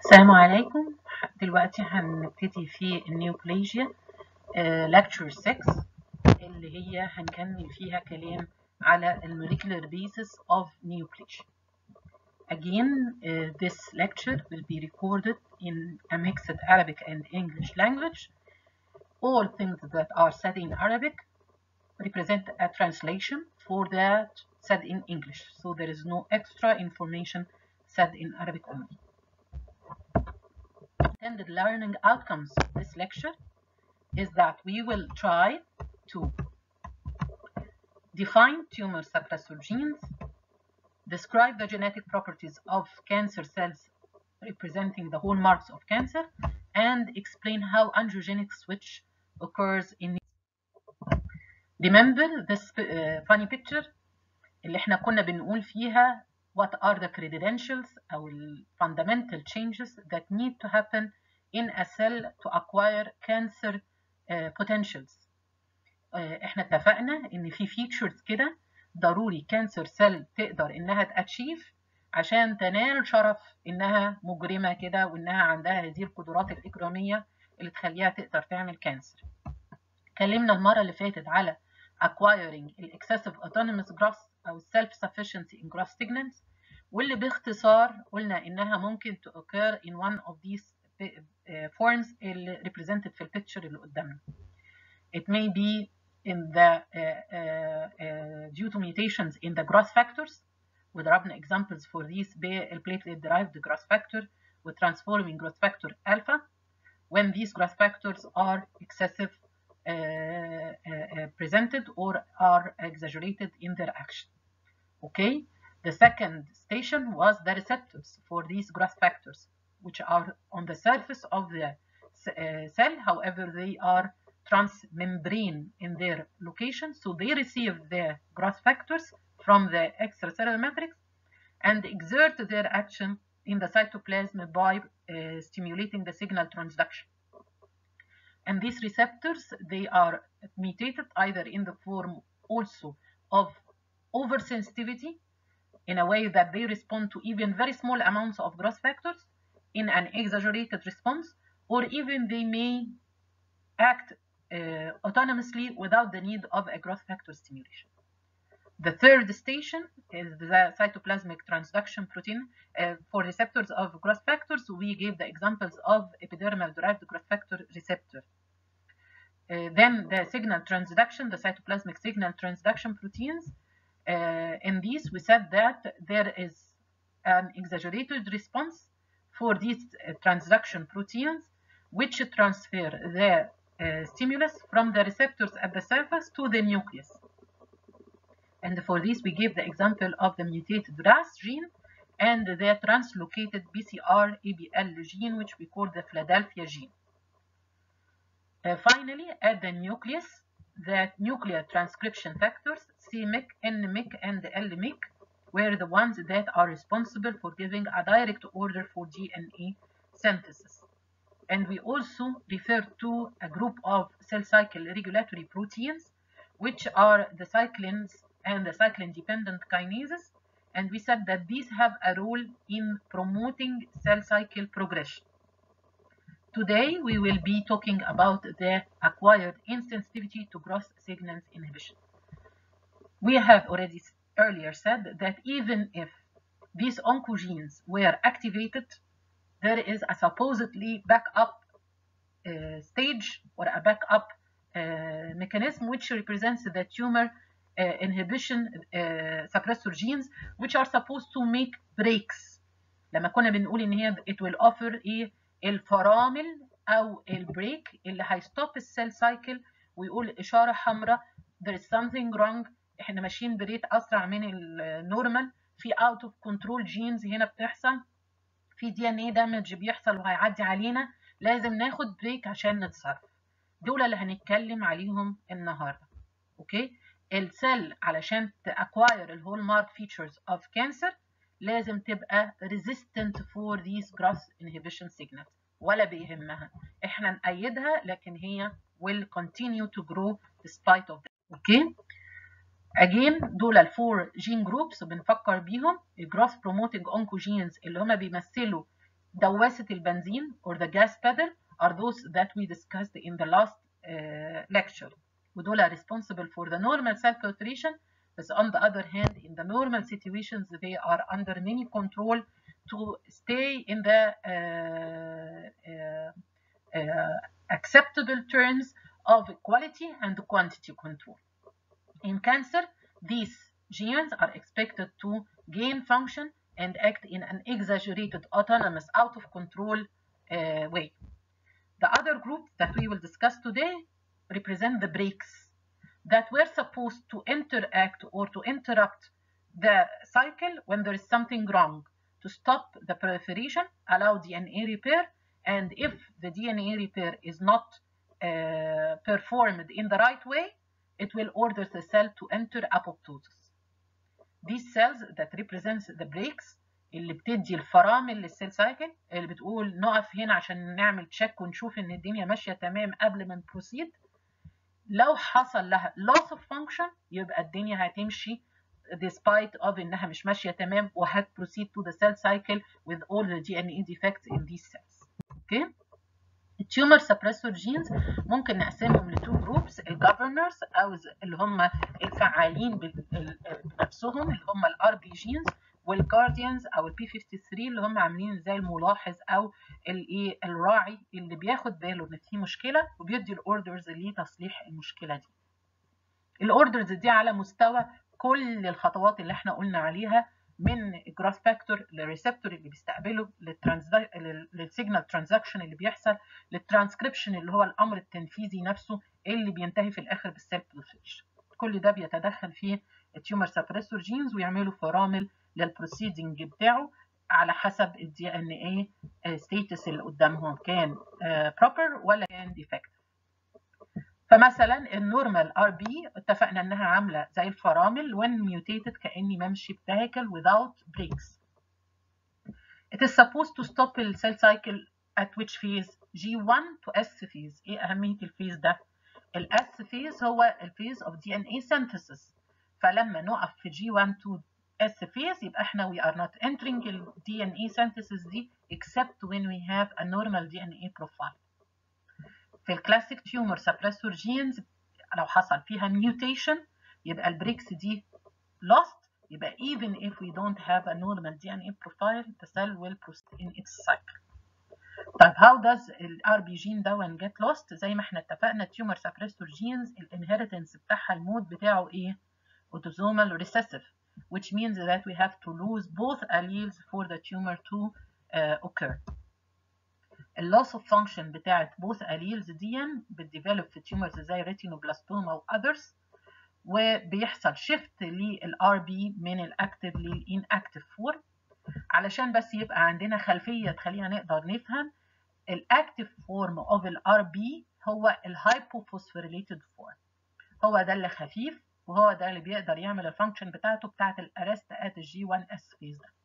السلام عليكم دلوقتي هنبتدي في النيوبليجيا lecture 6 اللي هي هنكمل فيها كلام على الموليكولار basis of neoplasia. Again, uh, this lecture will be recorded in a mixed Arabic and English language. All things that are said in Arabic represent a translation for that said in English. So there is no extra information said in Arabic only. Intended learning outcomes of this lecture is that we will try to define tumor suppressor genes, describe the genetic properties of cancer cells representing the hallmarks of cancer, and explain how angiogenic switch occurs in Remember this uh, funny picture اللي احنا كنا بنقول فيها what are the credentials أو ال fundamental changes that need to happen in a cell to acquire cancer uh, potentials. Uh, احنا اتفقنا ان في features كده ضروري cancer cell تقدر انها تاتشيف عشان تنال شرف انها مجرمة كده وانها عندها هذه القدرات الإجرامية اللي تخليها تقدر تعمل كانسر. اتكلمنا المرة اللي فاتت على acquiring excessive autonomous growth أو self sufficiency in growth signals واللي باختصار قلنا إنها ممكن to occur in one of these forms اللي represented في البيكتشر اللي قدامنا. It may be in the uh, uh, uh, due to mutations in the growth factors وضربنا examples for these بالplatelet derived growth factor وtransforming growth factor alpha when these growth factors are excessive uh, uh, presented or are exaggerated in their action. Okay, the second station was the receptors for these growth factors, which are on the surface of the uh, cell. However, they are transmembrane in their location, so they receive the growth factors from the extracellular matrix and exert their action in the cytoplasm by stimulating the signal transduction. And these receptors, they are mutated either in the form also of oversensitivity in a way that they respond to even very small amounts of growth factors in an exaggerated response, or even they may act uh, autonomously without the need of a growth factor stimulation. The third station is the cytoplasmic transduction protein. Uh, for receptors of growth factors, we gave the examples of epidermal derived growth factor receptor. Uh, then the signal transduction, the cytoplasmic signal transduction proteins. Uh, in these, we said that there is an exaggerated response for these transduction proteins, which transfer the stimulus from the receptors at the surface to the nucleus. And for this, we give the example of the mutated RAS gene and the translocated BCR ABL gene, which we call the Philadelphia gene. Uh, finally, at the nucleus, the nuclear transcription factors, CMYC, NMYC, and LMYC, were the ones that are responsible for giving a direct order for DNA synthesis. And we also refer to a group of cell cycle regulatory proteins, which are the cyclins and the cyclin-dependent kinases. And we said that these have a role in promoting cell cycle progression. Today, we will be talking about the acquired insensitivity to growth signals inhibition. We have already earlier said that even if these oncogenes were activated, there is a supposedly backup uh, stage or a backup uh, mechanism which represents the tumor uh, inhibition suppressor genes which are supposed to make breaks لما كنا بنقول ان هي it will offer ايه الفرامل او البريك اللي هيستوب السيل سايكل ويقول اشاره حمراء there is something wrong احنا ماشيين بريت اسرع من النورمال في out of control genes هنا بتحصل في دي ان ايه دامج بيحصل وهيعدي علينا لازم ناخد بريك عشان نتصرف دول اللي هنتكلم عليهم النهارده اوكي السيل علشان تاكواير الهول مارك فيتشرز اوف كانسر لازم تبقى resistant for these growth inhibition signals ولا بيهمها احنا نأيدها لكن هي will continue to grow despite of that اوكي again دول الفور جين جروبس بنفكر بيهم الجروث بروموتنج oncogenes اللي هما بيمثلوا دواسة البنزين or the gas pedal are those that we discussed in the last uh, lecture ودول responsible for the normal self filtration but on the other hand in the normal situations they are under many control to stay in the uh, uh, uh, acceptable terms of quality and quantity control. In cancer, these genes are expected to gain function and act in an exaggerated, autonomous, out of control uh, way. The other group that we will discuss today represent the brakes that were supposed to interact or to interrupt the cycle when there is something wrong, to stop the proliferation, allow DNA repair, and if the DNA repair is not uh, performed in the right way, it will order the cell to enter apoptosis. These cells that represents the brakes اللي بتدي الفرامل للسيل سايكل اللي بتقول نقف هنا عشان نعمل تشيك ونشوف ان الدنيا ماشيه تمام قبل ما نبروسيد لو حصل لها loss of function يبقى الدنيا هتمشي despite of انها مش ماشيه تمام وهت proceed to the cell cycle with all the DNA defects in these cells. Okay? التيومر سبريسور جينز ممكن نقسمهم لتو جروبس الجفرنرز او اللي هم الفعالين بنفسهم اللي هم الار بي جينز والجارديانز او البي 53 اللي هم عاملين زي الملاحظ او الايه الراعي اللي بياخد باله ان في مشكله وبيدي الاوردرز لتصليح المشكله دي. الاوردرز دي على مستوى كل الخطوات اللي احنا قلنا عليها من جراف فاكتور للريسبتور اللي بيستقبله للسيجنال ترانزاكشن اللي بيحصل للترانسكريبشن اللي هو الامر التنفيذي نفسه اللي بينتهي في الاخر بالسيل بروفيش كل ده بيتدخل فيه التيومر سبريسور جينز ويعملوا فرامل للبروسيدنج بتاعه على حسب الدي ان ايه ستيتس اللي قدامهم كان بروبر ولا كان ديفكت فمثلا النورمال ار بي اتفقنا انها عامله زي الفرامل when mutated كاني بمشي بتاكل without breaks it is supposed to stop the cell cycle at which phase G1 to S phase ايه اهميه الفيز ده الاس phase هو الفيز of DNA synthesis فلما نقف في G1 to S phase يبقى احنا we are not entering ال DNA synthesis دي except when we have a normal DNA profile في الكلاسيك تيومر سبريسور جينز لو حصل فيها mutation يبقى البريكس دي lost يبقى even if we don't have a normal DNA profile the cell will proceed in its cycle. طيب how does ال RB gene ده when get lost زي ما احنا اتفقنا tumor suppressor genes الانهيرتنس بتاعها المود بتاعه ايه؟ autosomal recessive which means that we have to lose both alleles for the tumor to uh, occur. اللوس اوف فانكشن بتاعت both alleles دي بتديفلوب في تيومرز زي ريتينوبلاستوما و others وبيحصل شيفت للار بي من الاكتف للاناكتف فورم علشان بس يبقى عندنا خلفيه تخلينا نقدر نفهم الاكتف فورم اوف الار بي هو الهايبوفوسفوريليتد فورم هو ده اللي خفيف وهو ده اللي بيقدر يعمل الفانكشن بتاعته بتاعت الارست ات الجي 1 اس فيز ده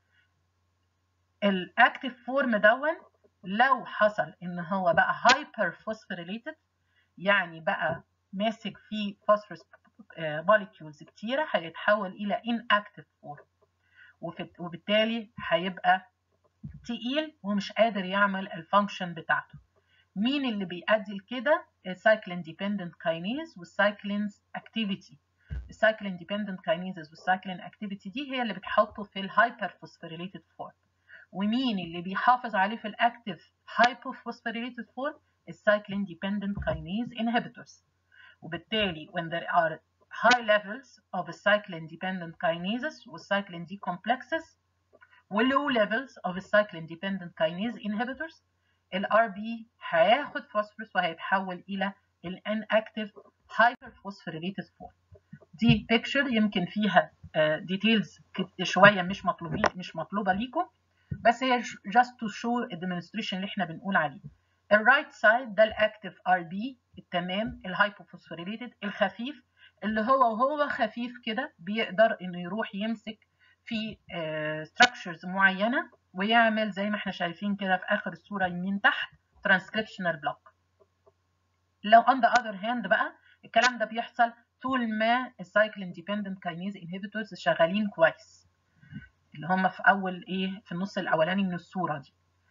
الاكتف فورم دون لو حصل ان هو بقى هايبر فوسفوريليتد يعني بقى ماسك فيه فوسفورس موليكيولز كتيره هيتحول الى inactive فورم وبالتالي هيبقى تقيل ومش قادر يعمل الفانكشن بتاعته مين اللي بيؤدي لكده السايكلين ديبندنت كاينيز والسايكلينز اكتيفيتي السايكلين ديبندنت كاينيزز والسايكلين اكتيفيتي دي هي اللي بتحطه في الهايبر فوسفوريليتد فورم ومين اللي بيحافظ عليه في الاكتف hypophosphorylated form السايكلين dependent kinase inhibitors وبالتالي when there are high levels of cyclin dependent kinases والcyclin D complexes و low levels of cyclin dependent kinase inhibitors ال RB هياخد فوسفورس وهيتحول إلى ال inactive hyperphosphorylated form دي picture يمكن فيها ديتيلز شوية مش مطلوبين مش مطلوبة ليكم بس هي just to show الديمونستريشن اللي احنا بنقول عليه الرايت سايد ده الاكتف ار بي التمام الهايبوفوسفوريليتد الخفيف اللي هو وهو خفيف كده بيقدر انه يروح يمسك في ستراكشرز uh, معينه ويعمل زي ما احنا شايفين كده في اخر الصوره يمين تحت ترانسكريبشنال بلوك لو on the other hand بقى الكلام ده بيحصل طول ما السايكلين ديبندنت كاينيز انهبيتورز شغالين كويس اللي هم في اول ايه في النص الاولاني من الصوره دي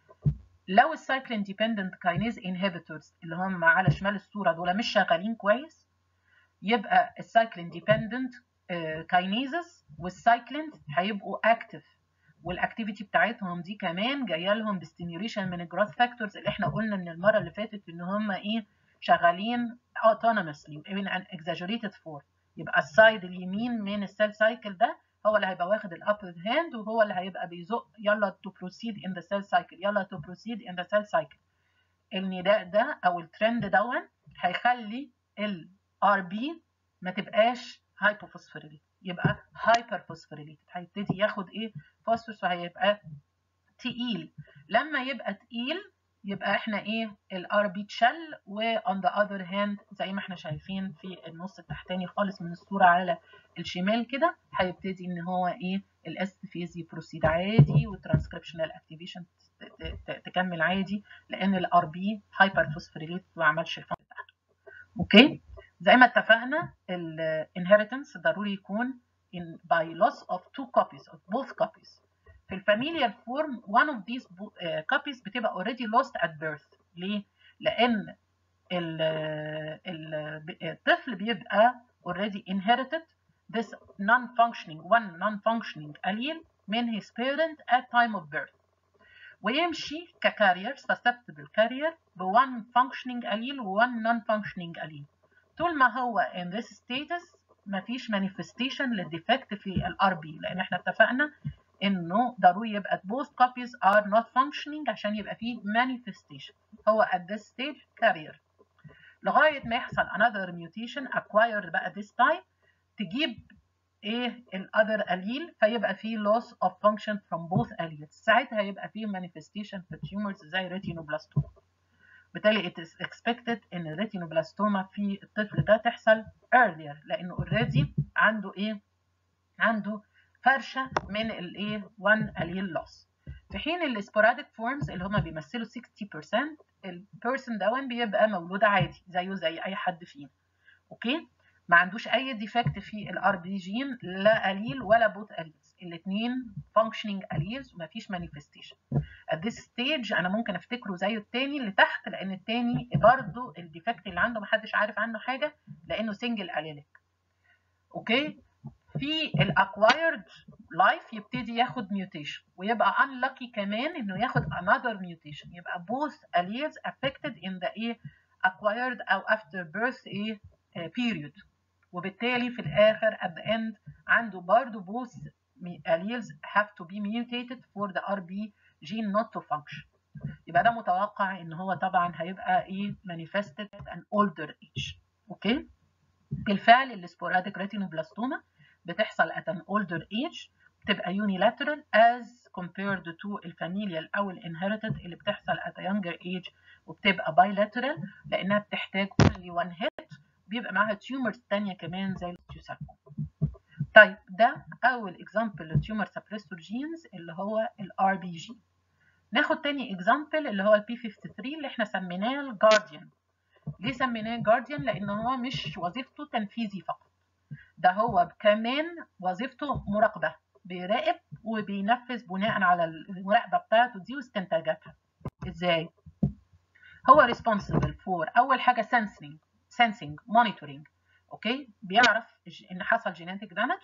لو السايكلين ديبندنت كاينيز انهبيتورز اللي هم على شمال الصوره دول مش شغالين كويس يبقى السايكلين ديبندنت كاينيزز والسايكلينز هيبقوا اكتف والاكتيفيتي بتاعتهم دي كمان جايه لهم بستيميوليشن من الجروث فاكتورز اللي احنا قلنا من المره اللي فاتت ان هم ايه شغالين autonomously in an exaggerated form يبقى السايد اليمين من السيل سايكل ده هو اللي هيبقى واخد الابر هاند وهو اللي هيبقى بيزق يلا تو بروسيد ان ذا سيل سايكل يلا تو بروسيد ان ذا سيل سايكل النداء ده او الترند دون هيخلي الار بي ما تبقاش هايبوفوسفوريليت يبقى هايبر فوسفوريليت هيبتدي ياخد ايه فوسفورس وهيبقى تقيل لما يبقى تقيل يبقى احنا ايه الار بي تشل وان ذا اذر هاند زي ما احنا شايفين في النص التحتاني خالص من الصوره على الشمال كده هيبتدي ان هو ايه الاس فيز يبروسيد عادي والترانسكريبشنال اكتيفيشن تكمل عادي لان الار بي هايبر فوسفوريليت ما عملش الفانكشن بتاعته اوكي زي ما اتفقنا الانهيرتنس ضروري يكون in by loss of two copies of both copies في الفاميليال فورم one of these uh, copies بتبقى already lost at birth ليه؟ لأن ال ال الطفل بيبقى already inherited this non-functioning one non-functioning allele من his parent at time of birth ويمشي ككارير susceptible carrier ب one functioning allele و one non-functioning allele طول ما هو in this status مفيش manifestation للديفكت في الار بي لان احنا اتفقنا انه ضروري يبقى both copies are not functioning عشان يبقى فيه manifestation هو at this stage carrier لغايه ما يحصل another mutation acquired بقى this time تجيب ايه الاذر allele فيبقى فيه loss of function from both alleles ساعتها يبقى فيه manifestation في tumors زي retinoblastoma بالتالي it is expected ان الريتينوبلاستوما في الطفل ده تحصل earlier لانه already عنده ايه عنده فرشه من الايه 1 allele loss في حين السبوراديك فورمز اللي هما بيمثلوا 60% البيرسون دون بيبقى مولود عادي زيه زي اي حد فينا اوكي ما عندوش اي ديفكت في الار بي جين لا اليل ولا بوث اليلز الاثنين فانكشنينج اليلز وما فيش مانيفستيشن at this stage انا ممكن افتكره زيه التاني اللي تحت لان التاني برضه الديفكت اللي عنده محدش عارف عنه حاجه لانه سنجل اليلك اوكي في الاكوايرد لايف يبتدي ياخد ميوتيشن ويبقى unlucky كمان انه ياخد another mutation يبقى both alleles affected in the ايه acquired او after birth ايه period وبالتالي في الاخر at the end عنده برضه both alleles have to be mutated for the RB gene not to function يبقى ده متوقع ان هو طبعا هيبقى ايه manifested at an older age اوكي بالفعل السبوراديك ريتينوبلاستوما بتحصل at an older age بتبقى unilateral as compared to الفاميليال او الانهيرتد اللي بتحصل at a younger age وبتبقى bilateral لانها بتحتاج only one hit بيبقى معاها تيومرز تانية كمان زي التيوساركوما طيب ده اول اكزامبل للتيومر سبريسور جينز اللي هو الار بي جي ناخد تاني اكزامبل اللي هو البي 53 اللي احنا سميناه الجارديان ليه سميناه جارديان لان هو مش وظيفته تنفيذي فقط ده هو كمان وظيفته مراقبه بيراقب وبينفذ بناء على المراقبه بتاعته دي واستنتاجاتها ازاي هو responsible for اول حاجه sensing sensing monitoring اوكي بيعرف ان حصل جينيتك دامج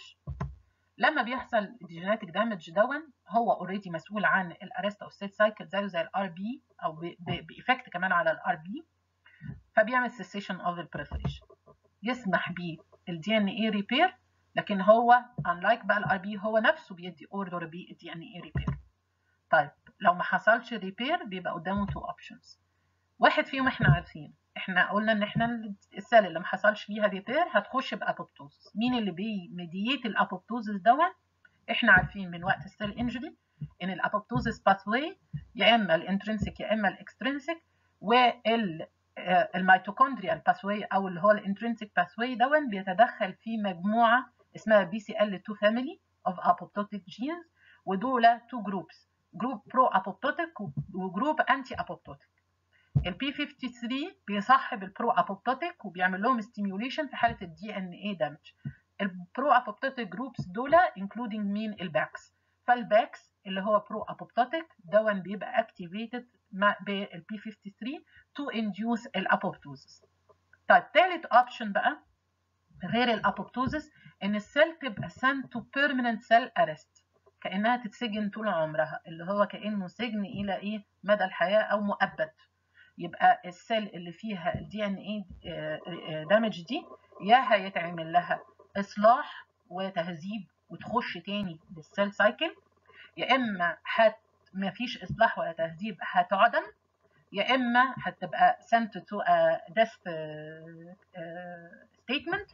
لما بيحصل جينيتك دامج دون هو اوريدي مسؤول عن الارست اوف سيل سايكل زيه زي الار بي او بايفكت كمان على الار بي فبيعمل cessation of the proliferation يسمح بالدي ان اي ريبير لكن هو unlike بقى الار بي هو نفسه بيدي اوردر بالدي ان اي ريبير طيب لو ما حصلش ريبير بيبقى قدامه تو اوبشنز واحد فيهم احنا عارفين احنا قلنا ان احنا السيل اللي ما حصلش فيها ريبير هتخش بابوبتوزس مين اللي بيميديت الابوبتوزس دوت احنا عارفين من وقت السيل انجري ان الابوبتوزس باثواي يا اما الانترنسيك يا اما الاكسترنسيك وال الميتوكوندريال باثواي او اللي هو الانترنسيك باثواي دون بيتدخل في مجموعه اسمها بي سي ال 2 فاميلي اوف apoptotic جينز ودول تو جروبس جروب برو apoptotic وجروب انتي apoptotic البي 53 بيصاحب البرو apoptotic وبيعمل لهم ستيميوليشن في حاله الدي ان اي دامج البرو apoptotic جروبس دول including مين الباكس فالباكس اللي هو برو ابوبتوتيك دون بيبقى اكتيفيتد بالبي 53 تو انديوس الابوبتوزس طيب ثالث اوبشن بقى غير الابوبتوزس ان السيل تبقى sent to permanent cell arrest كانها تتسجن طول عمرها اللي هو كانه سجن الى ايه مدى الحياه او مؤبد يبقى السيل اللي فيها الدي ان اي دامج دي يا هيتعمل لها اصلاح وتهذيب وتخش تاني للسيل سايكل يا اما هت ما فيش اصلاح ولا تهذيب هتعدم يا اما هتبقى sent to a death statement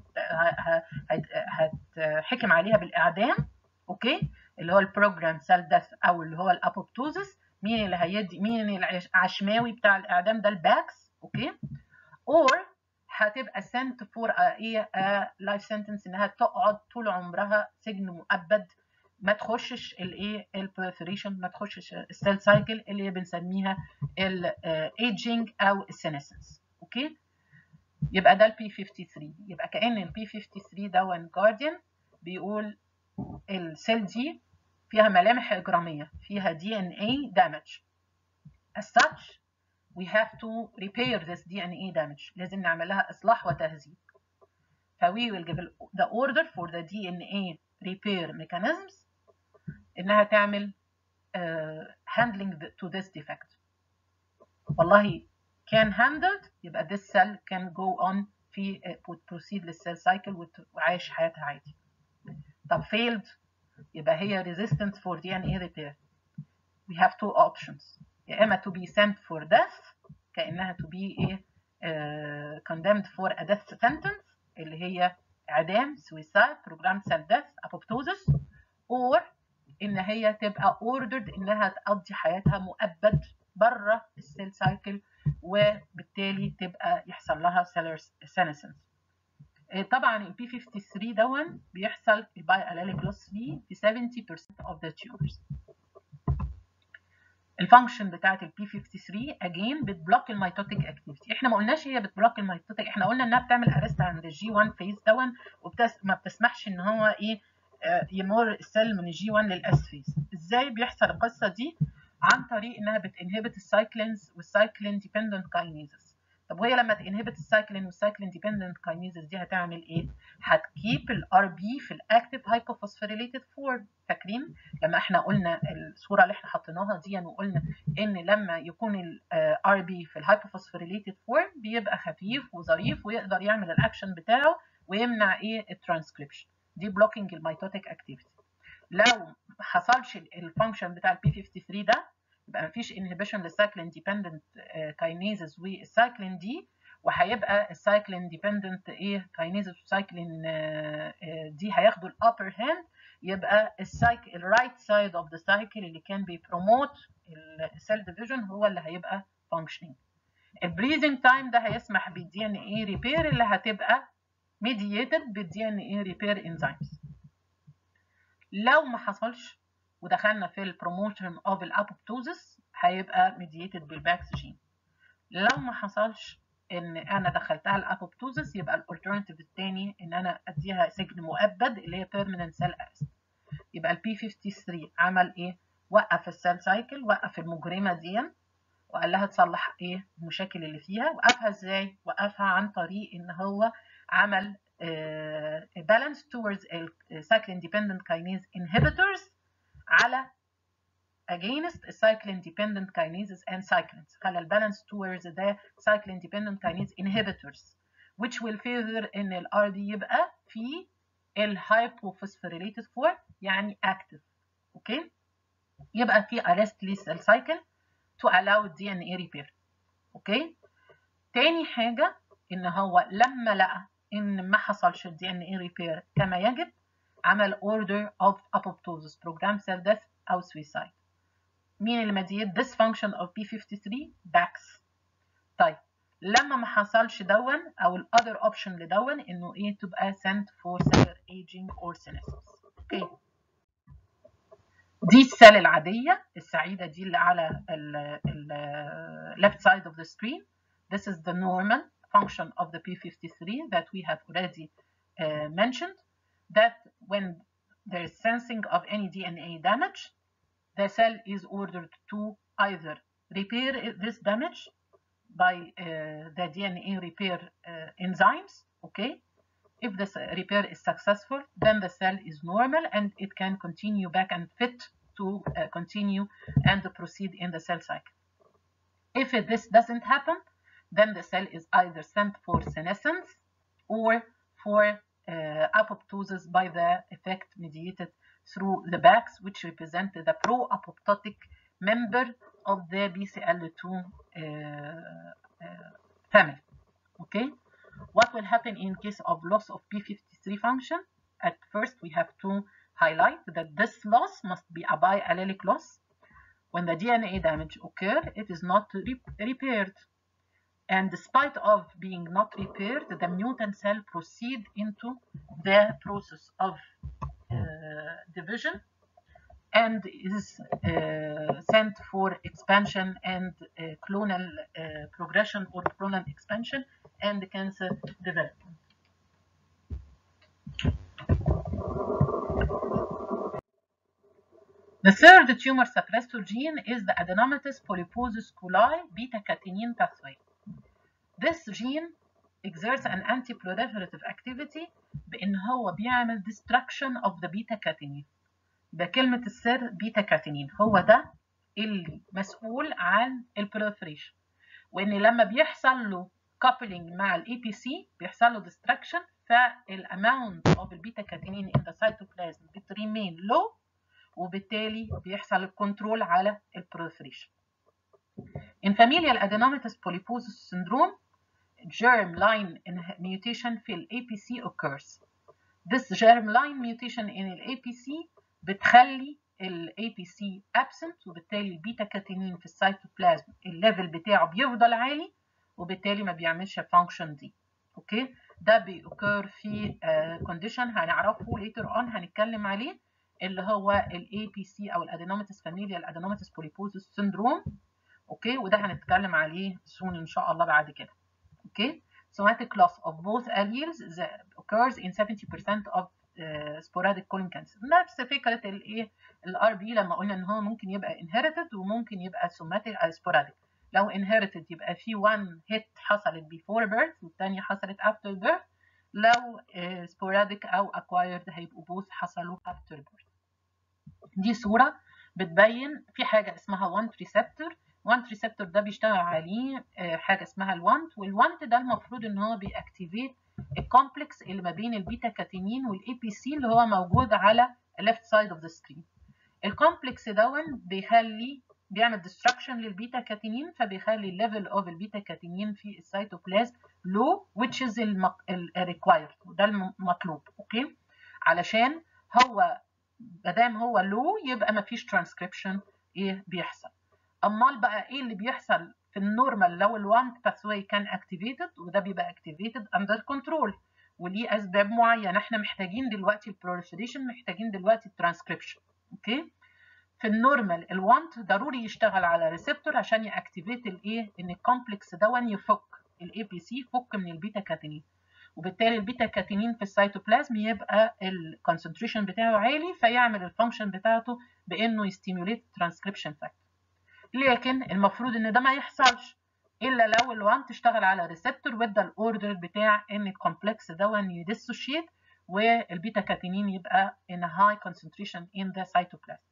هتحكم عليها بالاعدام اوكي اللي هو البروجرام سيل ديث او اللي هو الابوبتوزس مين اللي هيدي مين العشماوي بتاع الاعدام ده الباكس اوكي اور هتبقى sent for a ايه لايف سنتنس انها تقعد طول عمرها سجن مؤبد ما تخشش الايه البريفريشن ما تخشش السيل سايكل اللي بنسميها الايجينج او السينيسنس اوكي يبقى ده البي 53 يبقى كان البي 53 ده وان جارديان بيقول السيل دي فيها ملامح اجراميه فيها دي ان اي damage as such we have to repair this DNA damage لازم نعمل لها إصلاح وتهذيب ف we will give the order for the DNA repair mechanisms إنها تعمل uh, handling to this defect والله can handled يبقى this cell can go on في uh, proceed للسيل cycle وعايش حياتها عادي طب failed يبقى هي resistant for DNA repair we have two options يا اما to be sent for death كانها to be ايه uh, condemned for a death sentence اللي هي اعدام suicide program cell death apoptosis or ان هي تبقى ordered انها تقضي حياتها مؤبد بره السيل سايكل وبالتالي تبقى يحصل لها senescence طبعا البي 53 دون بيحصل الباي الاليك لوس فيه في 70% of the tumors الفانكشن بتاعت البي 53 اجين بتبلوك الميتوتيك اكتيفيتي احنا ما قلناش هي بتبلوك الميتوتيك احنا قلنا انها بتعمل ارست عند الجي 1 فيز دون وما بتسمحش ان هو ايه يمر السيل من الجي 1 للاس فيز ازاي بيحصل القصه دي عن طريق انها بتنهبت السايكلينز والسايكلين ديبندنت كاينيزز طب وهي لما تنهبت السايكلين والسايكلين ديبندنت كاينيزز دي هتعمل ايه هتكيب الار بي في الاكتيف هايبوفوسفوريليتد فورم فاكرين لما احنا قلنا الصوره اللي احنا حطيناها دي وقلنا ان لما يكون الار بي في الهايبوفوسفوريليتد فورم بيبقى خفيف وظريف ويقدر يعمل الاكشن بتاعه ويمنع ايه الترانسكريبشن دي بلوكينج الميتوتيك اكتيفيتي لو ما حصلش الفانكشن بتاع البي 53 ده يبقى مفيش انهبيشن للسايكلين ديبندنت كاينيزز والسايكلين دي وهيبقى السايكلين ديبندنت ايه كاينيزز والسايكلين دي هياخدوا الابر هاند يبقى السايك الرايت سايد اوف ذا سايكل اللي كان بيبروموت السيل ديفيجن هو اللي هيبقى فانكشنينج البريزنج تايم ده هيسمح بالدي ان اي ريبير اللي هتبقى ميدييتد بالدي ان اي ريبير انزيمز لو ما حصلش ودخلنا في البروموشن اوف الابوبتوزس هيبقى ميدييتد بالباكس جين لو ما حصلش ان انا دخلتها الابوبتوزس يبقى الالترناتيف الثاني ان انا اديها سجن مؤبد اللي هي بيرمننت سيل ارست يبقى البي 53 عمل ايه وقف السيل سايكل وقف المجرمه دي وقال لها تصلح ايه المشاكل اللي فيها وقفها ازاي وقفها عن طريق ان هو عمل uh, balance towards cyclin dependent kinase inhibitors على against cyclin dependent kinases and cyclins خلى البالانس towards the cyclin dependent kinase inhibitors which will favor ان ال RD يبقى في ال hypophosphorylated form يعني active اوكي okay? يبقى في arrest lethal cycle to allow DNA repair اوكي okay? تاني حاجة ان هو لما لقى ان ما حصلش الدي ان اي ريبير كما يجب عمل order of apoptosis program cell death او suicide مين اللي مديت dysfunction of P53 DAX طيب لما ما حصلش دون او ال other option لدون انه ايه تبقى sent for cellular aging or senescence اوكي okay. دي السيل العادية السعيدة دي اللي على ال left side of the screen this is the normal function of the P53 that we have already uh, mentioned that when there is sensing of any DNA damage the cell is ordered to either repair this damage by uh, the DNA repair uh, enzymes, okay? If this repair is successful, then the cell is normal and it can continue back and fit to uh, continue and proceed in the cell cycle. If it, this doesn't happen, then the cell is either sent for senescence or for uh, apoptosis by the effect mediated through the BACs, which represent the pro-apoptotic member of the BCL2 uh, uh, family. Okay, what will happen in case of loss of p53 function? At first, we have to highlight that this loss must be a biallelic loss. When the DNA damage occur, it is not re repaired. And despite of being not repaired, the mutant cell proceed into the process of uh, division and is uh, sent for expansion and uh, clonal uh, progression or clonal expansion and cancer development. The third tumor suppressor gene is the adenomatous polyposis coli beta-catenin pathway. This gene exerts an anti-proliferative activity بإن هو بيعمل destruction of the beta-catenin. ده كلمة السر بيتا كاتينين هو ده اللي مسؤول عن البروليفريشن وان لما بيحصل له coupling مع الاي بي سي بيحصل له destruction فالاماونت اوف البيتا كاتينين in the cytoplasm بتريمين low وبالتالي بيحصل الكنترول على البروليفريشن. In familial adenomatous polyposis syndrome germline mutation في ال APC occurs. This germline mutation in ال APC بتخلي ال APC absent وبالتالي البيتا كاتينين في السيتوبلازم الليفل بتاعه بيفضل عالي وبالتالي ما بيعملش الفانكشن دي اوكي ده بيوكر في كونديشن uh, هنعرفه later on هنتكلم عليه اللي هو ال APC او الادينوماتس فاميليال ادينوماتس بوليبوزيس سيندروم اوكي وده هنتكلم عليه soon ان شاء الله بعد كده اوكي somatic loss of both alleles that occurs in 70% of سبوراديك كولون كانسر نفس فكره الايه الار بي لما قلنا ان هو ممكن يبقى انهيرتد وممكن يبقى سوماتيك او سبوراديك لو انهيرتد يبقى في وان هيت حصلت بيفور بيرث والثانيه حصلت افتر بيرث لو سبوراديك او اكوايرد هيبقوا بوث حصلوا افتر بيرث دي صوره بتبين في حاجه اسمها وانت ريسبتور وانت ريسبتور ده بيشتغل عليه حاجه اسمها الوانت والوانت ده المفروض ان هو بيأكتيفيت الكومبلكس اللي ما بين البيتا كاتينين والاي بي سي اللي هو موجود على left side of the screen الكومبلكس دون بيخلي بيعمل ديستراكشن للبيتا كاتينين فبيخلي الليفل اوف البيتا كاتينين في السيتوبلازم لو which is الريكوايرد وده المطلوب اوكي علشان هو ما دام هو لو يبقى ما فيش ترانسكريبشن ايه بيحصل امال بقى ايه اللي بيحصل في النورمال لو الوانت باثواي كان اكتيفيتد وده بيبقى اكتيفيتد اندر كنترول وليه اسباب معينه احنا محتاجين دلوقتي البروليفريشن محتاجين دلوقتي الترانسكريبشن اوكي في النورمال الوانت ضروري يشتغل على ريسبتور عشان ياكتيفيت الايه ان الكومبلكس دون يفك الاي بي سي يفك من البيتا كاتينين وبالتالي البيتا كاتينين في السيتوبلازم يبقى الكونسنتريشن بتاعه عالي فيعمل الفانكشن بتاعته بانه يستيموليت ترانسكريبشن فاكتور لكن المفروض ان ده ما يحصلش الا لو الوان تشتغل على ريسبتور وادى الاوردر بتاع ان الكومبلكس دون يديسوشيت والبيتا كاتينين يبقى in a high concentration in the cytoplasm.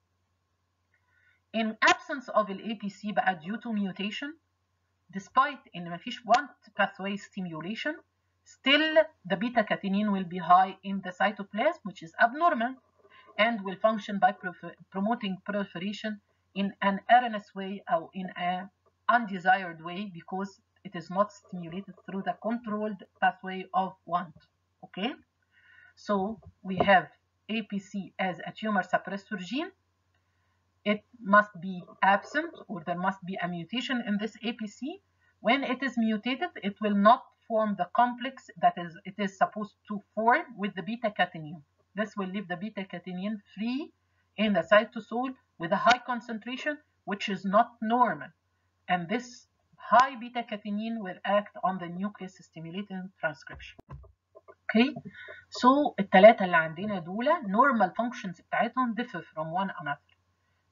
In absence of ال APC بقى due to mutation despite ان مفيش want pathway stimulation still the beta catenin will be high in the cytoplasm which is abnormal and will function by promoting proliferation in an erroneous way or in an undesired way because it is not stimulated through the controlled pathway of want. Okay, so we have APC as a tumor suppressor gene. It must be absent or there must be a mutation in this APC. When it is mutated, it will not form the complex that is it is supposed to form with the beta catenin. This will leave the beta catenin free in the cytosol with a high concentration, which is not normal. And this high beta catenin will act on the nucleus stimulating transcription. Okay, so الثلاثة اللي عندنا دول normal functions بتاعتهم differ from one another.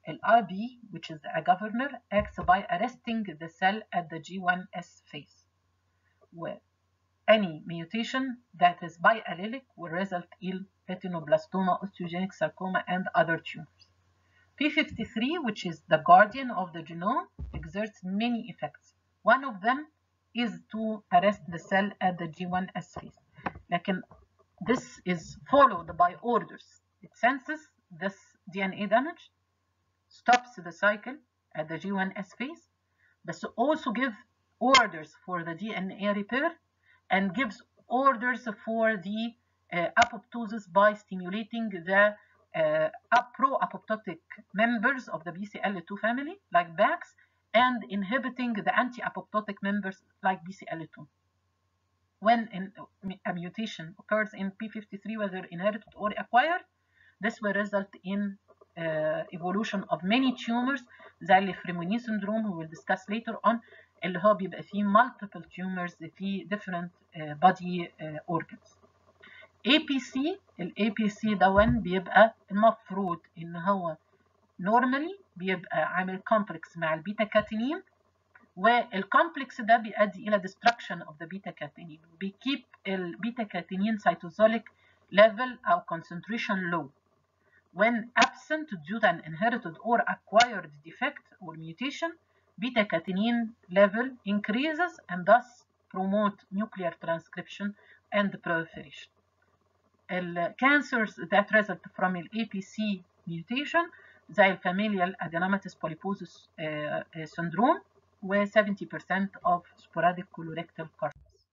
ال RB which is a governor acts by arresting the cell at the G1S phase و any mutation that is biallelic will result in retinoblastoma, osteogenic sarcoma and other tumors. P53 which is the guardian of the genome exerts many effects. One of them is to arrest the cell at the G1S phase. لكن this is followed by orders. It senses this DNA damage, stops the cycle at the G1S phase, but also give orders for the DNA repair and gives orders for the uh, apoptosis by stimulating the uh, pro-apoptotic members of the BCL2 family, like BAX, and inhibiting the anti-apoptotic members like BCL2. When in, a mutation occurs in P53, whether inherited or acquired, this will result in uh, evolution of many tumors زي اللي فريموني syndrome we will discuss later on اللي هو بيبقى فيه multiple tumors في different uh, body uh, organs. APC ال APC دون بيبقى المفروض ان هو normally بيبقى عامل complex مع البيتا كاتينين والكومبلكس ده بيؤدي الى destruction of the beta catenin بيكيب البيتا كاتينين cytosolic level او concentration low when absent due to an inherited or acquired defect or mutation beta catenin level increases and thus promote nuclear transcription and proliferation. The cancers that result from the APC mutation زي الفاميليال adenomatous polyposis uh, uh, syndrome و 70% of sporadic colorectal carcinoma.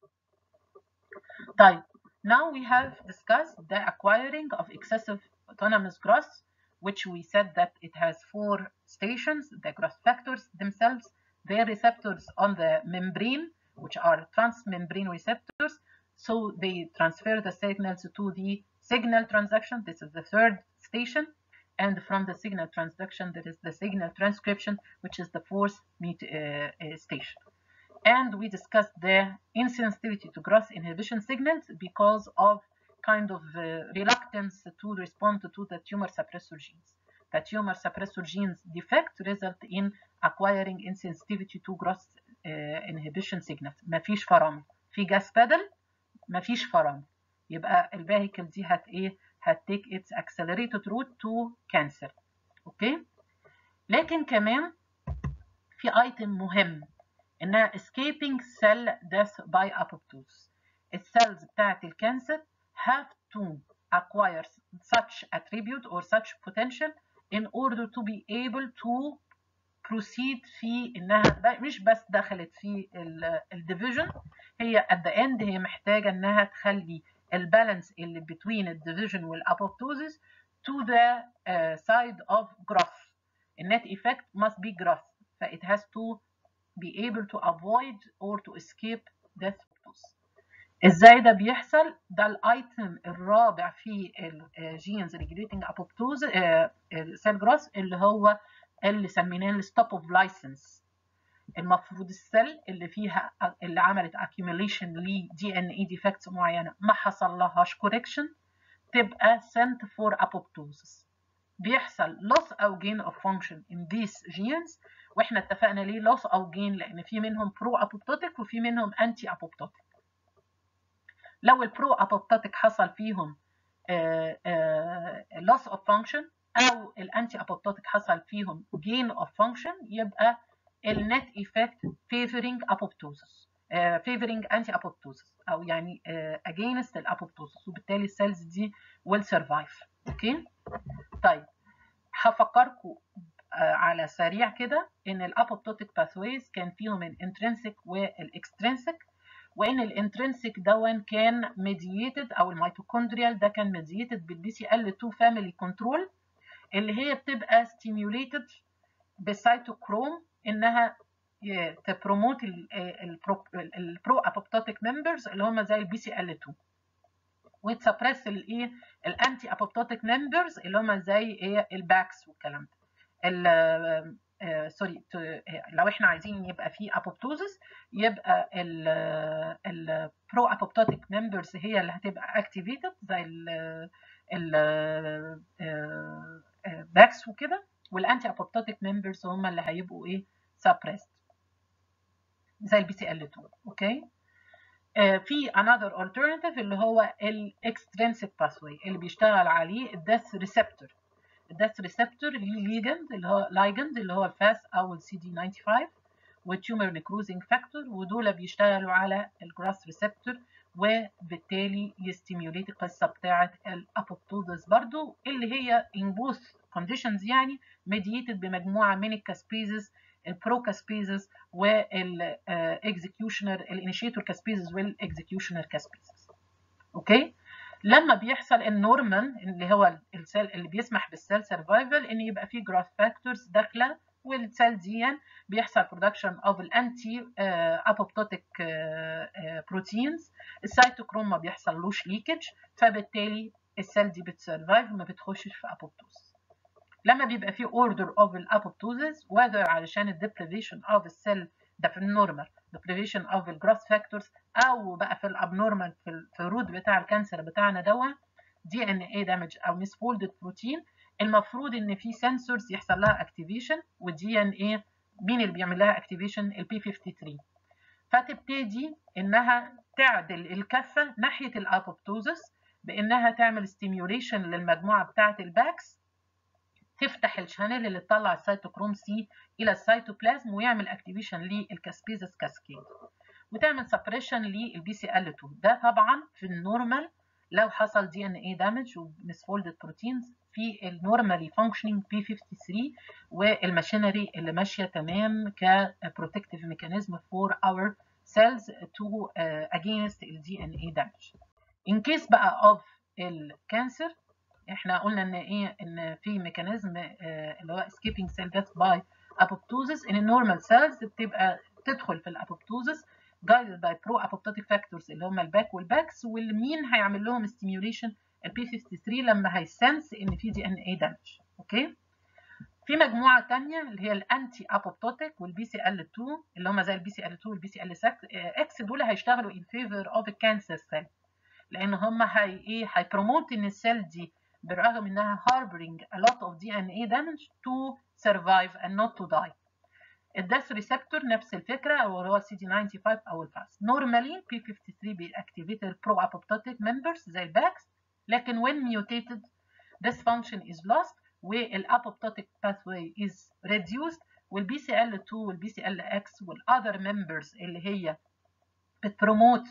طيب now we have discussed the acquiring of excessive autonomous growth which we said that it has four stations the growth factors themselves their receptors on the membrane which are transmembrane receptors so they transfer the signals to the signal transduction this is the third station and from the signal transduction there is the signal transcription which is the fourth meet, uh, uh, station and we discussed the insensitivity to growth inhibition signals because of kind of uh, reluctance to respond to the tumor suppressor genes. The tumor suppressor genes defect result in acquiring insensitivity to growth uh, inhibition signals. مفيش فرامل. في جاس بادل مفيش فرامل. يبقى الفيهيكل دي هت ايه؟ هتتيك its accelerated route to cancer. اوكي؟ لكن كمان في ايتم مهم انها escaping cell death by apoptosis. السيلز بتاعت الكانسر have to acquire such attribute or such potential in order to be able to proceed في انها مش بس دخلت في الديفيجن هي at the end هي محتاجه انها تخلي البالانس اللي between الديفيجن والapoptosis to the uh, side of growth. The net effect must be growth. So it has to be able to avoid or to escape death ازاي ده بيحصل ده الايتم الرابع في الجينز ريجوليتنج ابوبتوز سيل جروث اللي هو اللي سميناه الستوب اوف لايسنس المفروض السيل اللي فيها اللي عملت accumulation ل دي ان اي ديفكتس معينه ما حصل لهاش كوركشن تبقى sent for apoptosis بيحصل loss او gain of function in these genes واحنا اتفقنا ليه loss او gain لان في منهم برو apoptotic وفي منهم انتي apoptotic لو البرو apoptotic حصل فيهم uh, uh, loss of function او الانتي apoptotic حصل فيهم gain of function يبقى النت effect favoring apoptosis uh, favoring anti apoptosis او يعني uh, against الابوبتوسس وبالتالي السيلز دي will survive اوكي طيب هفكركم uh, على سريع كده ان الابوبتوتيك باثويز كان فيهم الانترنسك والاكسترنسك وان الانترنسك دون كان ميدييتد او الميتوكوندريال ده كان ميدييتد بالبي سي ال 2 فاميلي كنترول اللي هي بتبقى ستيميوليتد بالسيتوكروم انها تبروموت البرو ابوبتوتيك ممبرز اللي هم زي البي سي ال 2 وتسبريس الايه الانتي ابوبتوتيك ممبرز اللي هم زي ايه الباكس والكلام ده سوري لو احنا عايزين يبقى في apoptosis يبقى البرو apoptotic members هي اللي هتبقى activated زي ال باكس وكده والانتي ابوبتوتيك ممبرز هم اللي هيبقوا ايه سبريست زي البي سي ال 2 اوكي آه في another alternative اللي هو الاكسترينسيك باثوي اللي بيشتغل عليه الداث ريسبتور الداث ريسبتور ليه ليجند اللي هو لايجند اللي هو الفاس او السي دي 95 والتيومر نيكروزنج فاكتور ودول بيشتغلوا على الجراس ريسبتور وبالتالي يستيميوليت القصه بتاعه الابوبتوزس برضو اللي هي in both conditions يعني mediated بمجموعه من الكاسبيزز البروكاسبيزز والاكزكيوشنر الانيشيتور كاسبيزز والاكزكيوشنر كاسبيزز اوكي لما بيحصل النورمال اللي هو السيل اللي بيسمح بالسيل سرفايفل ان يبقى فيه جراث فاكتورز داخله والسيل دي بيحصل برودكشن اوف الانتي ابوبتوتيك بروتينز السيتوكروم ما بيحصلوش ليكج فبالتالي السيل دي بتسرفايف وما بتخشش في ابوبتوز لما بيبقى فيه اوردر اوف الابوبتوزز whether علشان الديبريفيشن اوف السيل ده في النورمال deprivation of الجراث فاكتورز او بقى في الابنورمال في الروت بتاع الكانسر بتاعنا دوا دي ان اي دامج او مسفولدد بروتين المفروض ان في سنسورز يحصل لها اكتيفيشن والدي ان اي مين اللي بيعمل لها اكتيفيشن البي 53 فتبتدي انها تعدل الكفه ناحيه الابوبتوزس بانها تعمل ستيميوليشن للمجموعه بتاعه الباكس تفتح الشانل اللي تطلع السيتوكروم سي الى السيتوبلازم ويعمل اكتيفيشن للكاسبيزس كاسكيد وتعمل سبريشن للبي سي ال 2 ده طبعا في النورمال لو حصل دي ان اي دامج ومسفولدد بروتينز في النورمالي فانكشنينج بي 53 والماشينري اللي ماشيه تمام كبروتكتيف ميكانيزم فور اور cells to uh, against ال DNA damage. In case بقى of الكانسر احنا قلنا ان ايه ان في ميكانيزم uh, اللي هو escaping cell death by apoptosis ان النورمال cells بتبقى تدخل في الابوبتوزس guided by pro apoptotic factors اللي هم الباك والباكس والمين هيعمل لهم stimulation البي 53 لما هيسنس ان في دي ان اي دامج اوكي في مجموعه ثانيه اللي هي الانتي ابوبتوتيك والبي سي ال 2 اللي هم زي البي سي ال 2 والبي سي ال اكس دول هيشتغلوا ان فيفور اوف الكانسر سيل لان هم هي ايه هيبروموت ان السيل دي بالرغم انها harboring a lot of DNA damage to survive and not to die الداث ريسبتور نفس الفكره او هو السي دي 95 او الفاس نورمالي بي 53 بيأكتيفيت البرو ابوبتوتيك ممبرز زي الباكس لكن when mutated this function is lost والapoptotic pathway is reduced والبي سي ال 2 والبي سي ال اكس والاذر members اللي هي بتبروموت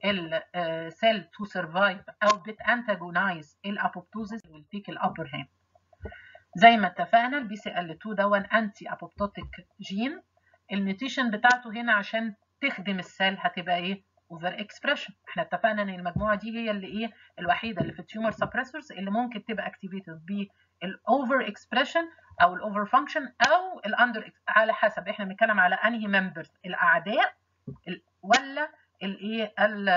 السيل تو سرفايف او بتانتاجونايز الابوبتوزيس والتيك الابر هاند زي ما اتفقنا البي سي ال 2 دون انتي ابوبتوتيك جين الميوتيشن بتاعته هنا عشان تخدم السيل هتبقى ايه اوفر اكسبريشن احنا اتفقنا ان المجموعه دي هي اللي ايه الوحيده اللي في التيومر سبريسورز اللي ممكن تبقى اكتيفيتد بالاوفر اكسبريشن او الاوفر فانكشن او الاندر على حسب احنا بنتكلم على انهي ممبرز الاعداء ولا الايه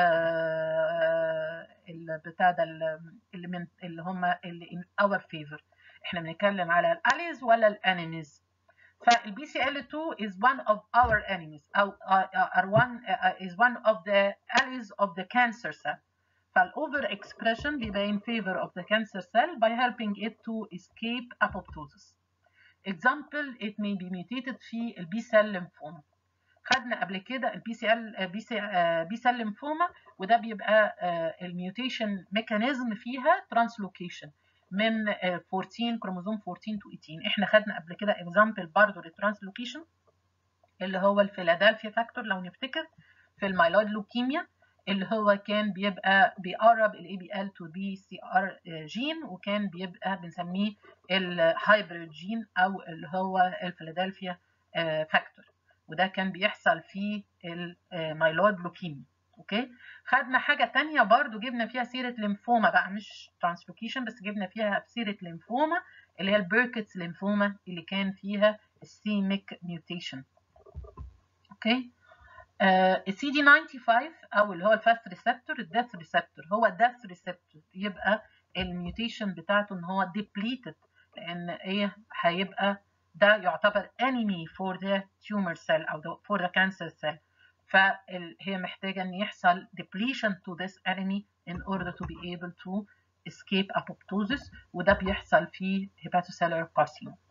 البتاع ده اللي من اللي هم اللي ان اور فيفور احنا بنتكلم على الاليز ولا الانيميز فالبي سي ال 2 is one of our enemies او are one uh, is one of the allies of the cancer cell فالاوفر expression بيبقى in favor of the cancer cell by helping it to escape apoptosis example it may be mutated في البي سيل ليمفوما خدنا قبل كده البي سي ال بي سي بي سيل ليمفوما وده بيبقى الميوتيشن ميكانيزم فيها ترانسلوكيشن من 14 كروموزوم 14 تو 18 احنا خدنا قبل كده اكزامبل برضه للترانسلوكيشن اللي هو الفيلادلفيا فاكتور لو نفتكر في المايلويد لوكيميا اللي هو كان بيبقى بيقرب الاي بي ال تو بي سي ار جين وكان بيبقى بنسميه الهايبريد جين او اللي هو الفيلادلفيا فاكتور وده كان بيحصل في المايلويد لوكيميا اوكي خدنا حاجه تانية برضو جبنا فيها سيره ليمفوما بقى مش ترانسلوكيشن بس جبنا فيها سيره ليمفوما اللي هي البيركتس ليمفوما اللي كان فيها السيميك ميوتيشن اوكي السي دي 95 او اللي هو الفاست ريسبتور الداث ريسبتور هو الداث ريسبتور يبقى الميوتيشن بتاعته ان هو ديبليتد لان ايه هيبقى ده يعتبر enemy for the tumor cell او for the cancer cell فهي محتاجة ان يحصل depletion to this enemy in order to be able to escape apoptosis وده بيحصل في hepatocellular carcinoma.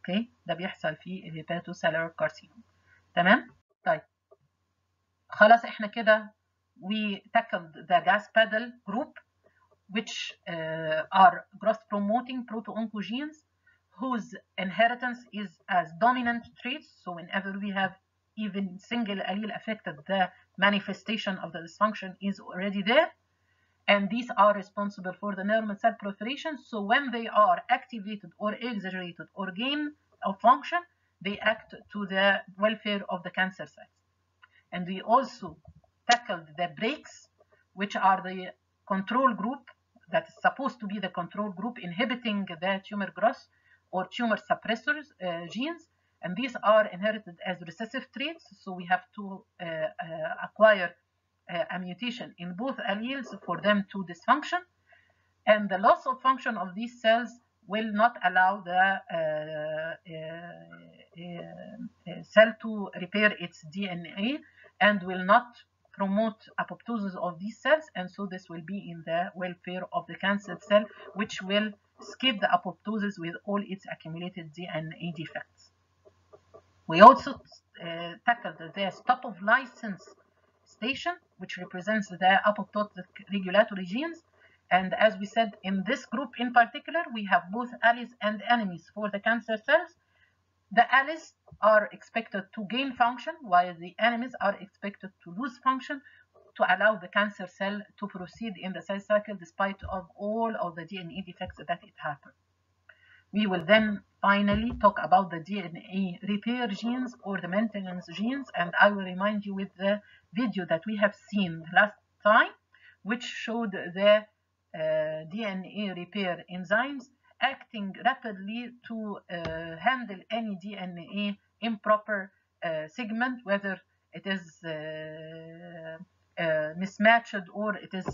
اوكي ده بيحصل في الهيباتوسيلولار كارسينوم تمام طيب خلاص احنا كده we tackled the gas pedal group which uh, are growth promoting proto-oncogenes whose inheritance is as dominant traits so whenever we have even single allele affected the manifestation of the dysfunction is already there and these are responsible for the normal cell proliferation so when they are activated or exaggerated or gain of function they act to the welfare of the cancer cells and we also tackled the breaks which are the control group that is supposed to be the control group inhibiting the tumor growth or tumor suppressors uh, genes and these are inherited as recessive traits so we have to uh, uh, acquire a mutation in both alleles for them to dysfunction and the loss of function of these cells will not allow the cell to repair its DNA and will not promote apoptosis of these cells and so this will be in the welfare of the cancer cell which will skip the apoptosis with all its accumulated DNA defects. We also uh, tackled the stop of license station which represents the apoptotic regulatory genes and as we said in this group in particular we have both allies and enemies for the cancer cells. The allies are expected to gain function while the enemies are expected to lose function to allow the cancer cell to proceed in the cell cycle despite of all of the DNA defects that it happened. We will then finally talk about the DNA repair genes or the maintenance genes and I will remind you with the video that we have seen last time which showed the uh, DNA repair enzymes acting rapidly to uh, handle any DNA improper uh, segment, whether it is mismatched or it is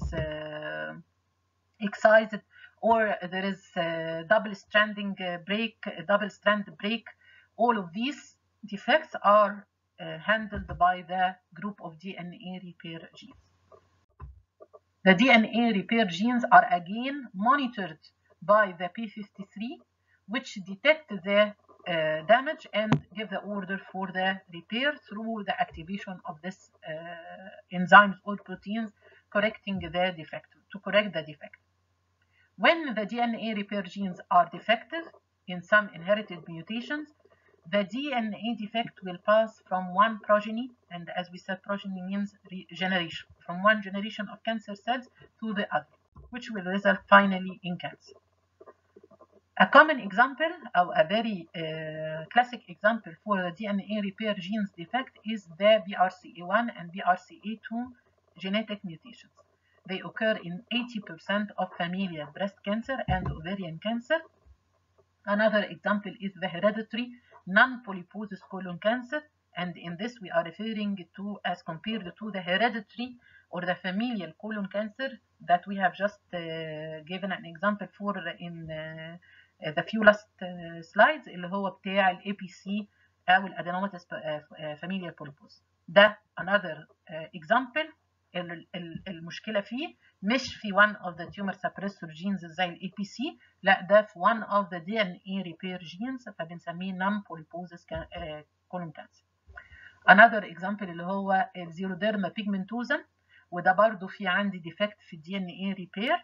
excised or there is double stranding break, double strand break. All of these defects are handled by the group of DNA repair genes. The DNA repair genes are again monitored by the P53 which detect the uh, damage and give the order for the repair through the activation of this uh, enzymes or proteins correcting the defect to correct the defect. When the DNA repair genes are defective in some inherited mutations, the DNA defect will pass from one progeny, and as we said, progeny means generation, from one generation of cancer cells to the other, which will result finally in cancer. A common example, or a very uh, classic example for the DNA repair genes defect is the BRCA1 and BRCA2 genetic mutations. They occur in 80% of familial breast cancer and ovarian cancer. Another example is the hereditary non-polyposis colon cancer, and in this we are referring to as compared to the hereditary or the familial colon cancer that we have just uh, given an example for in uh, the few last slides اللي هو بتاع الاي بي سي او الادينوماتس فاميليا بوليبوس ده another example المشكله فيه مش في one of the tumor suppressor genes زي الاي بي سي لا ده في one of the DNA repair genes فبنسميه non polyposis colon cancer another example اللي هو الزيروديرما pigmentosum وده برضو في عندي defect في الدي ان اي ريبير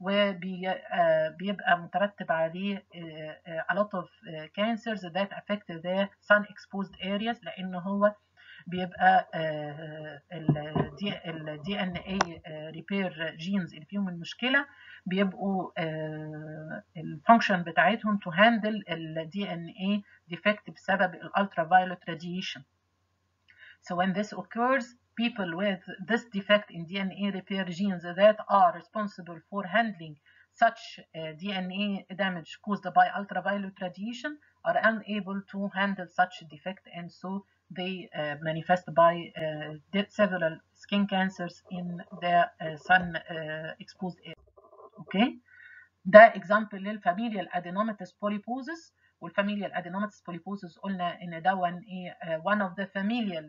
وبيبقى مترتب عليه a lot of cancers that affect the sun exposed areas لان هو بيبقى الدي ان اي ريبير جينز اللي فيهم المشكله بيبقوا الفانكشن بتاعتهم تو هاندل الدي ان اي ديفكت بسبب الالترا فايولت radiation so when this occurs people with this defect in DNA repair genes that are responsible for handling such uh, DNA damage caused by ultraviolet radiation are unable to handle such defect and so they uh, manifest by uh, several skin cancers in the sun exposed area. Okay. ده example للفاميليال adenomatous polyposis والفاميليال adenomatous polyposis قلنا ان ده one, ايه one of the familial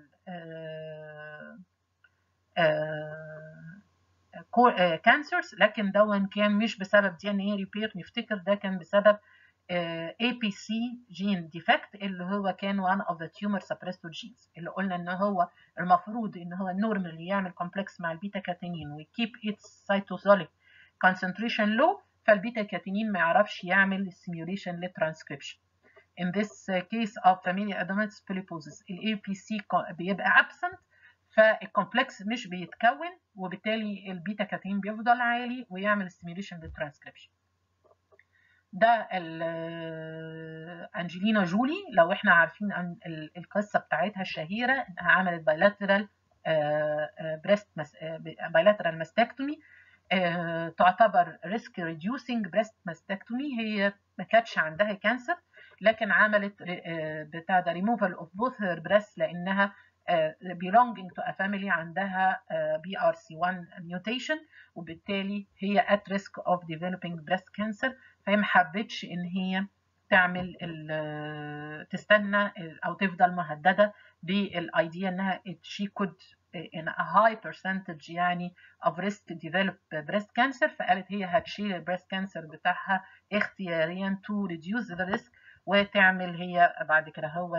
كانسرز لكن ده كان مش بسبب دي ان اي ريبير نفتكر ده كان بسبب APC gene defect اللي هو كان one of the tumor suppressor genes اللي قلنا ان هو المفروض ان هو نورمالي يعمل كومبلكس مع البيتا كاتينين ويكيب its cytosolic concentration low فالبيتا كاتينين ما يعرفش يعمل stimulation للترانسكريبشن in this case of familial adenomatous polyposis ال APC بيبقى absent فالكومبلكس مش بيتكون وبالتالي البيتا كاتين بيفضل عالي ويعمل stimulation للترانسكريبشن ده انجلينا جولي لو احنا عارفين عن القصه بتاعتها الشهيره انها عملت بايلاترال بريست بايلاترال ماستكتومي تعتبر ريسك ريديوسينج بريست ماستكتومي هي ما كانتش عندها كانسر لكن عملت بتاع ده ريموفال اوف بوث هير بريست لانها belonging to a family عندها BRC1 mutation وبالتالي هي at risk of developing breast cancer فهي ما حبتش ان هي تعمل تستنى او تفضل مهدده بالايديا انها she could in a high percentage يعني of risk to develop breast cancer فقالت هي هتشيل البريست كانسر بتاعها اختياريا to reduce the risk وتعمل هي بعد كده هو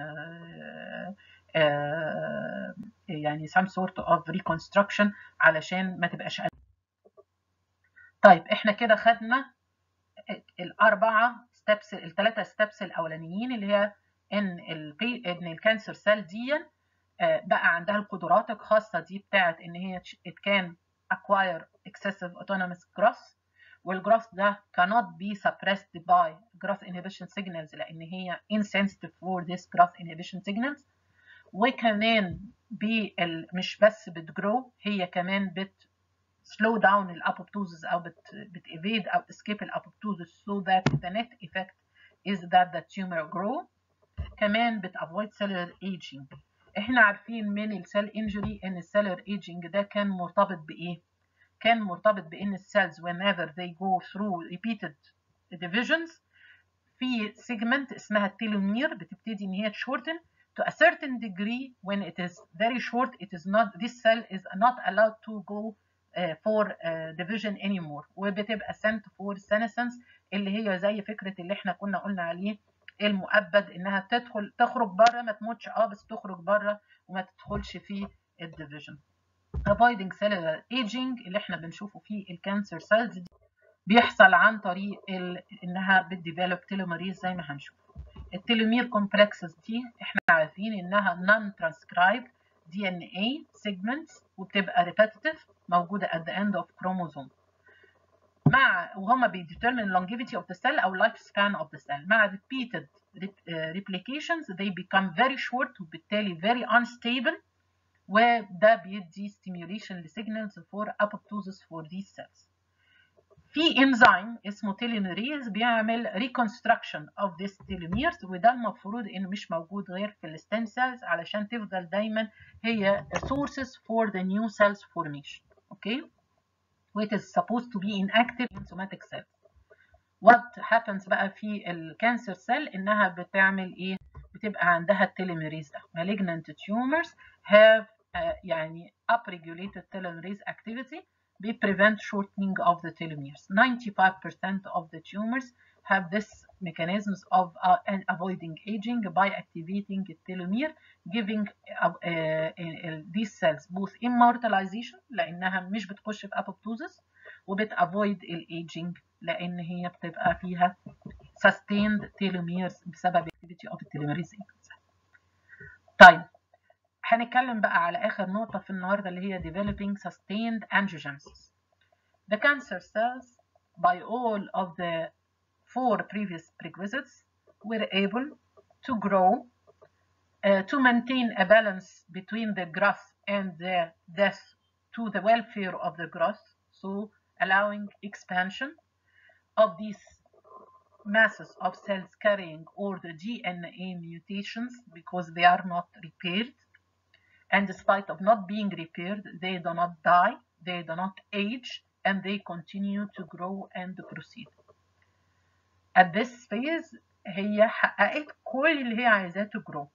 يعني some sort of reconstruction علشان ما تبقاش طيب احنا كده خدنا الاربعه ستبس الثلاثه ستبس الاولانيين اللي هي ان البي ان الكانسر سيل دي بقى عندها القدرات الخاصه دي بتاعت ان هي it can acquire excessive autonomous growth والجروث ده cannot be suppressed by growth inhibition signals لان هي insensitive for this growth inhibition signals وكمان مش بس بتجرو هي كمان بت slow down الابوبتوزس او بت بت evade او escape الابوبتوزس so that the net effect is that the tumor grow كمان بت avoid cellular aging احنا عارفين من السيل انجري ان السيلر ايجينج ده كان مرتبط بايه كان مرتبط بان السيلز whenever they go through repeated divisions في segment اسمها التيلومير بتبتدي ان هي تشورتن to a certain degree when it is very short it is not this cell is not allowed to go uh, for uh, division anymore وبتبقى sent for senescence اللي هي زي فكره اللي احنا كنا قلنا عليه المؤبد انها تدخل تخرج بره ما تموتش اه بس تخرج بره وما تدخلش في الديفيجن avoiding cellular aging اللي احنا بنشوفه في الكانسر سيلز دي بيحصل عن طريق ال... انها بتديفلوب تيلوميريز زي ما هنشوف التيلومير كومبلكسز دي احنا عارفين انها نون ترانسكرايب دي ان اي سيجمنتس وبتبقى ريبيتيتيف موجوده at the end of chromosome مع وهما بيديترمين longevity of the cell او life span of the cell مع repeated replications they become very short وبالتالي very unstable وده بيدي stimulation لسيجنالز for apoptosis for these cells في انزيم اسمه تيليميريز بيعمل reconstruction of this telomeres وده المفروض انه مش موجود غير في الستيم cells علشان تفضل دايما هي sources for the new cells formation okay which is supposed to be inactive in somatic cells what happens بقى في الكانسر سيل انها بتعمل ايه بتبقى عندها التيليميريز ده malignant tumors have uh, يعني upregulated telomerase activity they prevent shortening of the telomeres 95% of the tumors have this mechanisms of uh, and avoiding aging by activating the telomere giving uh, uh, these cells both immortalization لانها مش بتخش في apoptosis وبت avoid الايجينج لان هي بتبقى فيها sustained telomeres بسبب activity of the telomerase طيب هنتكلم بقى على آخر نقطة في النهاردة اللي هي developing sustained angiogenesis. The cancer cells, by all of the four previous prerequisites, were able to grow, uh, to maintain a balance between the growth and the death to the welfare of the growth, so allowing expansion of these masses of cells carrying all the DNA mutations because they are not repaired and despite of not being repaired, they do not die, they do not age, and they continue to grow and proceed. At this phase, هي حققت كل اللي هي عايزاه to grow.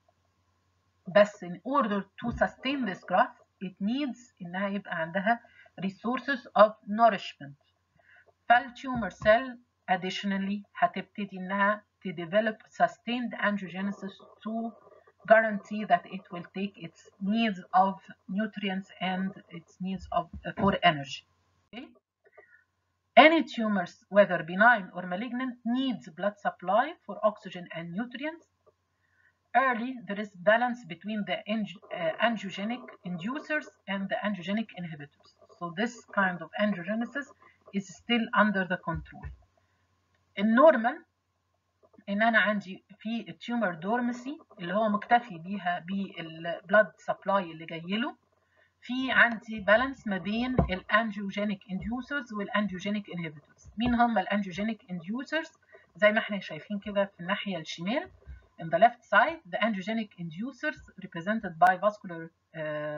بس in order to sustain this growth, it needs إنها يبقى عندها resources of nourishment. فالتيومر cell additionally هتبتدي انها to develop sustained angiogenesis to guarantee that it will take its needs of nutrients and its needs of for energy. Okay? Any tumors, whether benign or malignant, needs blood supply for oxygen and nutrients. Early, there is balance between the uh, angiogenic inducers and the angiogenic inhibitors. So this kind of angiogenesis is still under the control. النورمال ان انا عندي في التيومر دورمسي اللي هو مكتفي بيها بالبلاد سبلاي اللي جاي له في عندي بالانس ما بين الانجيوجينيك انديوسرز والانجيوجينيك انهبيتورز مين هم الانجيوجينيك انديوسرز زي ما احنا شايفين كده في الناحيه الشمال in the left side the angiogenic inducers represented by vascular uh,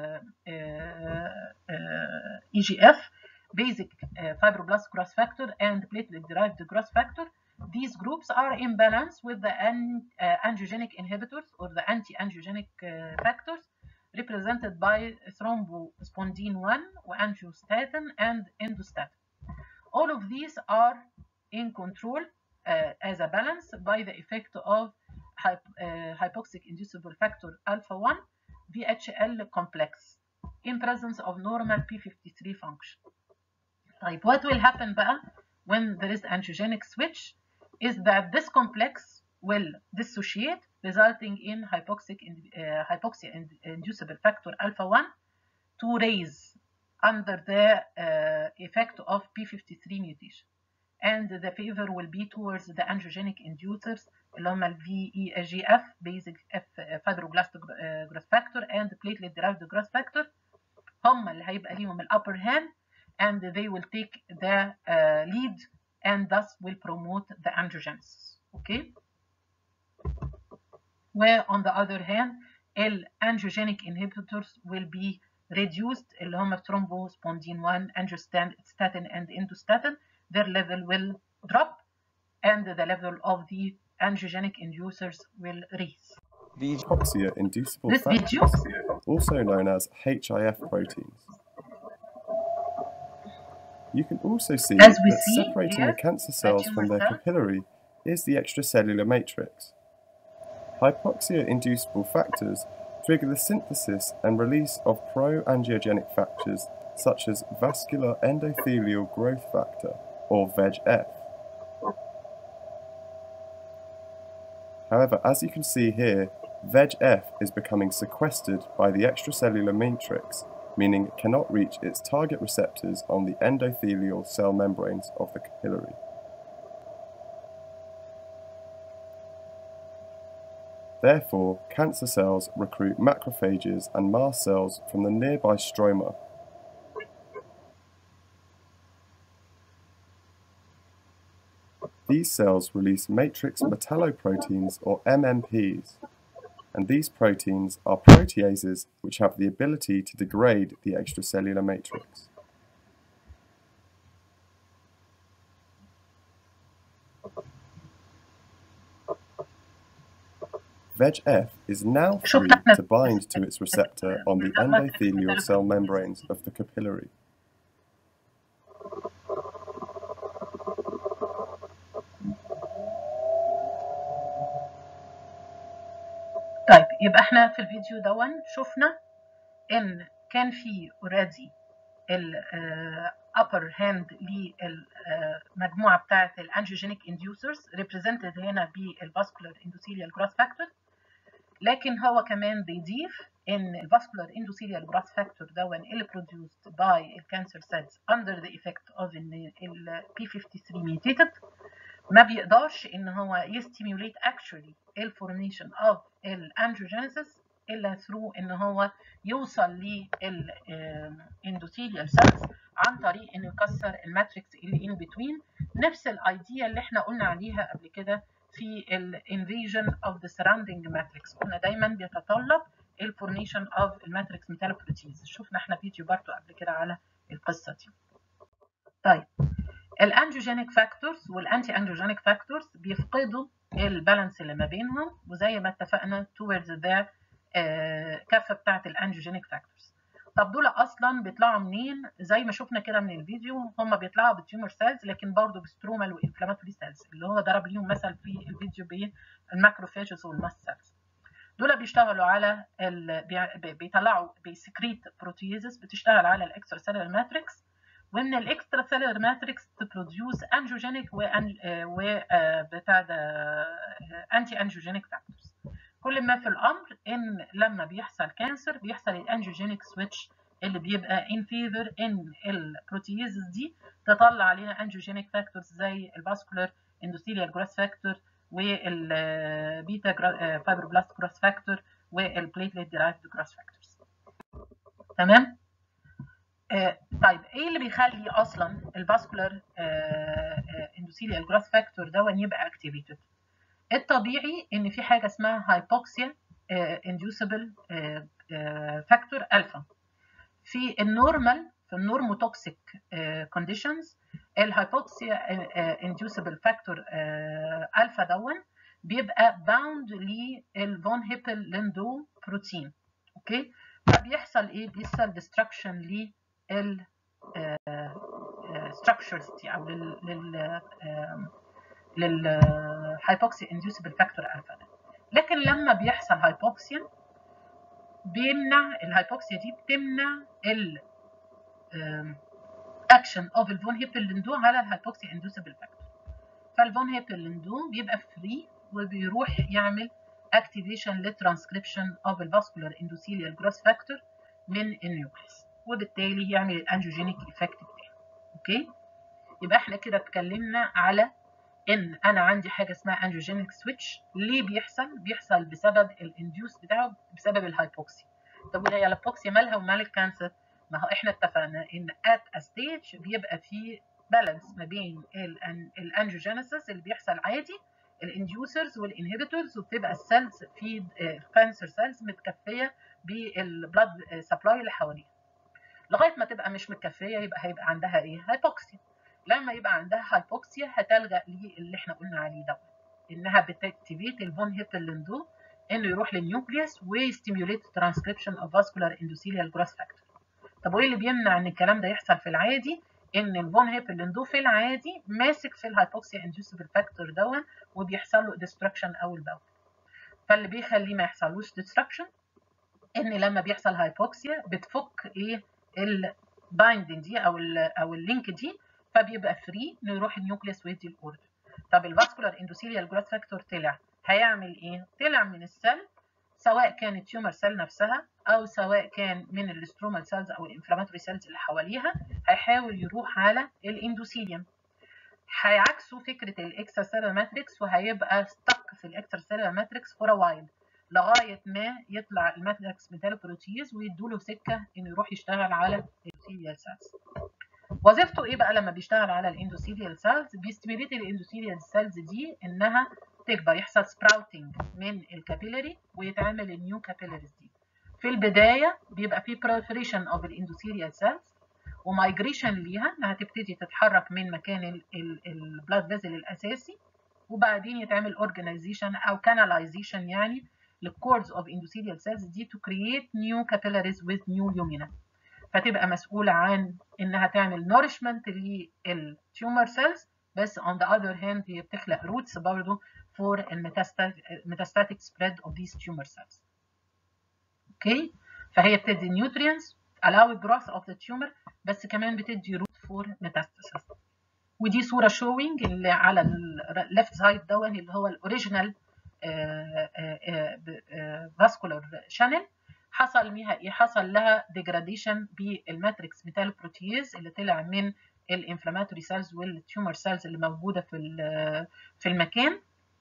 uh, uh, EGF basic fibroblast growth factor and platelet derived growth factor these groups are in balance with the an, angiogenic inhibitors or the anti-angiogenic factors represented by thrombospondin 1 angiostatin and endostatin. All of these are in control uh, as a balance by the effect of hyp uh, hypoxic inducible factor alpha 1 VHL complex in presence of normal P53 function. طيب what will happen بقى when there is angiogenic switch is that this complex will dissociate resulting in hypoxic uh, hypoxia inducible factor alpha 1 to raise under the uh, effect of P53 mutation. And the favor will be towards the angiogenic inducers اللي هم ال VEGF basic F fibroblast growth factor and platelet derived growth factor هم اللي هيبقى ليهم ال upper hand and they will take the uh, lead and thus will promote the angiogenesis. Okay? Where on the other hand, ال angiogenic inhibitors will be reduced اللي هم thrombospondin 1, angiostatin and endostatin. Their level will drop and the level of the angiogenic inducers will raise. These hypoxia inducible This video factors, also known as HIF proteins. You can also see As we that see separating here, the cancer the cells tumor from their cell. capillary is the extracellular matrix. Hypoxia inducible factors trigger the synthesis and release of pro-angiogenic factors such as vascular endothelial growth factor or VEGF. However, as you can see here, VEGF is becoming sequestered by the extracellular matrix, meaning it cannot reach its target receptors on the endothelial cell membranes of the capillary. Therefore, cancer cells recruit macrophages and mast cells from the nearby stroma. These cells release matrix metalloproteins or MMPs, and these proteins are proteases which have the ability to degrade the extracellular matrix. VEGF is now free to bind to its receptor on the endothelial cell membranes of the capillary. طيب يبقى احنا في الفيديو دون شفنا ان كان في اوريدي ال upper hand للمجموعه بتاعه الانجيوجينيك inducers represented هنا بالفاسكولار endothelial growth factor لكن هو كمان بيضيف ان الفاسكولار endothelial growth factor دون اللي produced by الكانسر cells under the effect of ال P53 mutated ما بيقدرش ان هو يستيموليت actually الفورميشن of الانجيوجينيسيس الا ثرو ان هو يوصل للاندوثيليال سيلز عن طريق انه يكسر الماتريكس اللي ان بتوين نفس الايديا اللي احنا قلنا عليها قبل كده في الانفيجن اوف ذا سراوندينج ماتريكس قلنا دايما بيتطلب الفورميشن اوف الماتريكس ميتالوبروتينز شفنا احنا فيديو برضه قبل كده على القصه دي طيب الانجيوجينيك فاكتورز والانتي انجيوجينيك فاكتورز بيفقدوا البالانس اللي ما بينهم وزي ما اتفقنا towards the كافه بتاعه الانجيوجينيك فاكتورز طب دول اصلا بيطلعوا منين زي ما شفنا كده من الفيديو هم بيطلعوا بالتيومر سيلز لكن برضه بسترومال وانفلاماتوري سيلز اللي هو ضرب ليهم مثل في الفيديو بالماكروفاجز والماست سيلز دول بيشتغلوا على ال... بيطلعوا بيسكريت بروتيزز بتشتغل على الاكسترا سيلولار ماتريكس ومن الاكسترا سيلولار ماتريكس تبروديوس انجوجينيك و بتاع ده انتي انجوجينيك فاكتورز كل ما في الامر ان لما بيحصل كانسر بيحصل الانجوجينيك سويتش اللي بيبقى ان فيفر ان البروتيزز دي تطلع علينا انجوجينيك فاكتورز زي الفاسكولار اندوثيليال جروث فاكتور والبيتا فايبروبلاست جروث فاكتور والبليتليت ديرايفد جروث فاكتورز تمام آه طيب ايه اللي بيخلي اصلا الفاسكولار اندوثيليال جروث فاكتور ده يبقى اكتيفيتد الطبيعي ان في حاجه اسمها هايبوكسيا انديوسبل فاكتور الفا في النورمال في النورموتوكسيك كونديشنز الهايبوكسيا انديوسبل فاكتور الفا دون بيبقى باوند للفون هيبل ليندو بروتين اوكي فبيحصل ايه بيحصل ديستركشن لل structures دي او لل, لل للهايبوكسي انديوسبل فاكتور الفا ده لكن لما بيحصل هايبوكسيا بيمنع الهايبوكسيا دي بتمنع ال اكشن اوف الفون هيبرلندو على الهايبوكسي انديوسبل فاكتور فالفون هيبرلندو بيبقى فري وبيروح يعمل اكتيفيشن للترانسكريبشن اوف الفاسكولار اندوثيليال جروث فاكتور من النيوكليس وبالتالي يعمل الانجوجينيك ايفكت بتاعه اوكي يبقى احنا كده اتكلمنا على ان انا عندي حاجه اسمها انجوجينيك سويتش ليه بيحصل بيحصل بسبب الانديوس بتاعه بسبب الهايبوكسي طب وهي الهايبوكسيا مالها ومال الكانسر ما هو احنا اتفقنا ان ات ا ستيج بيبقى في بالانس ما بين الانجوجينيسيس اللي بيحصل عادي الانديوسرز والانهبيتورز وبتبقى السيلز في الكانسر سيلز متكفيه بالبلاد سبلاي اللي حواليها لغايه ما تبقى مش متكفيه يبقى هيبقى عندها ايه هايبوكسيا لما يبقى عندها هايبوكسيا هتلجا للي احنا قلنا عليه دوت انها بتاكتيفيت الفون هيبرلندو انه يروح للنيوكليوس ويستيموليت ترانسكريبشن اوف فاسكولار اندوثيليال جروث فاكتور طب وايه اللي بيمنع ان الكلام ده يحصل في العادي ان الفون هيبرلندو في العادي ماسك في الهايبوكسيا اندوسبل فاكتور دون وبيحصل له ديستركشن اول باول فاللي بيخليه ما يحصلوش ديستركشن ان لما بيحصل هايبوكسيا بتفك ايه البايندنج دي او ال او اللينك دي فبيبقى فري انه يروح النيوكليوس ويدي الاوردر طب الفاسكولار اندوثيليال جروث فاكتور طلع هيعمل ايه طلع من السيل سواء كان التيومر سيل نفسها او سواء كان من الاسترومال سيلز او الانفلاماتوري سيلز اللي حواليها هيحاول يروح على الاندوثيليوم هيعكسوا فكره الاكسترا سيلولار ماتريكس وهيبقى ستك في الاكسترا سيلولار ماتريكس فور وايل لغايه ما يطلع الماتريكس ميتالوبروتيز ويدوا له سكه انه يروح يشتغل على الاندوثيليال سيلز وظيفته ايه بقى لما بيشتغل على الاندوثيليال سيلز بيستيميليت الاندوثيليال سيلز دي انها تكبر يحصل سبراوتنج من الكابيلاري ويتعمل النيو كابيلاريز دي في البدايه بيبقى في proliferation اوف الاندوثيليال سيلز ومايجريشن ليها انها تبتدي تتحرك من مكان البلاد فيزل الاساسي وبعدين يتعمل اورجانيزيشن او كاناليزيشن يعني للكورز اوف endothelial cells دي to create new capillaries with new lumina فتبقى مسؤولة عن إنها تعمل nourishment للتيومر cells بس on the other hand هي بتخلق roots برضه for الميتاستاتيك spread of these tumor cells. اوكي فهي بتدي nutrients allow growth of the tumor بس كمان بتدي root for metastasis. ودي صورة showing اللي على ال left side ده اللي هو الاوريجينال فاسكولار شانل حصل بيها ايه حصل لها ديجراديشن بالماتريكس ميتال بروتيز اللي طلع من الانفلاماتوري سيلز والتيومر سيلز اللي موجوده في في المكان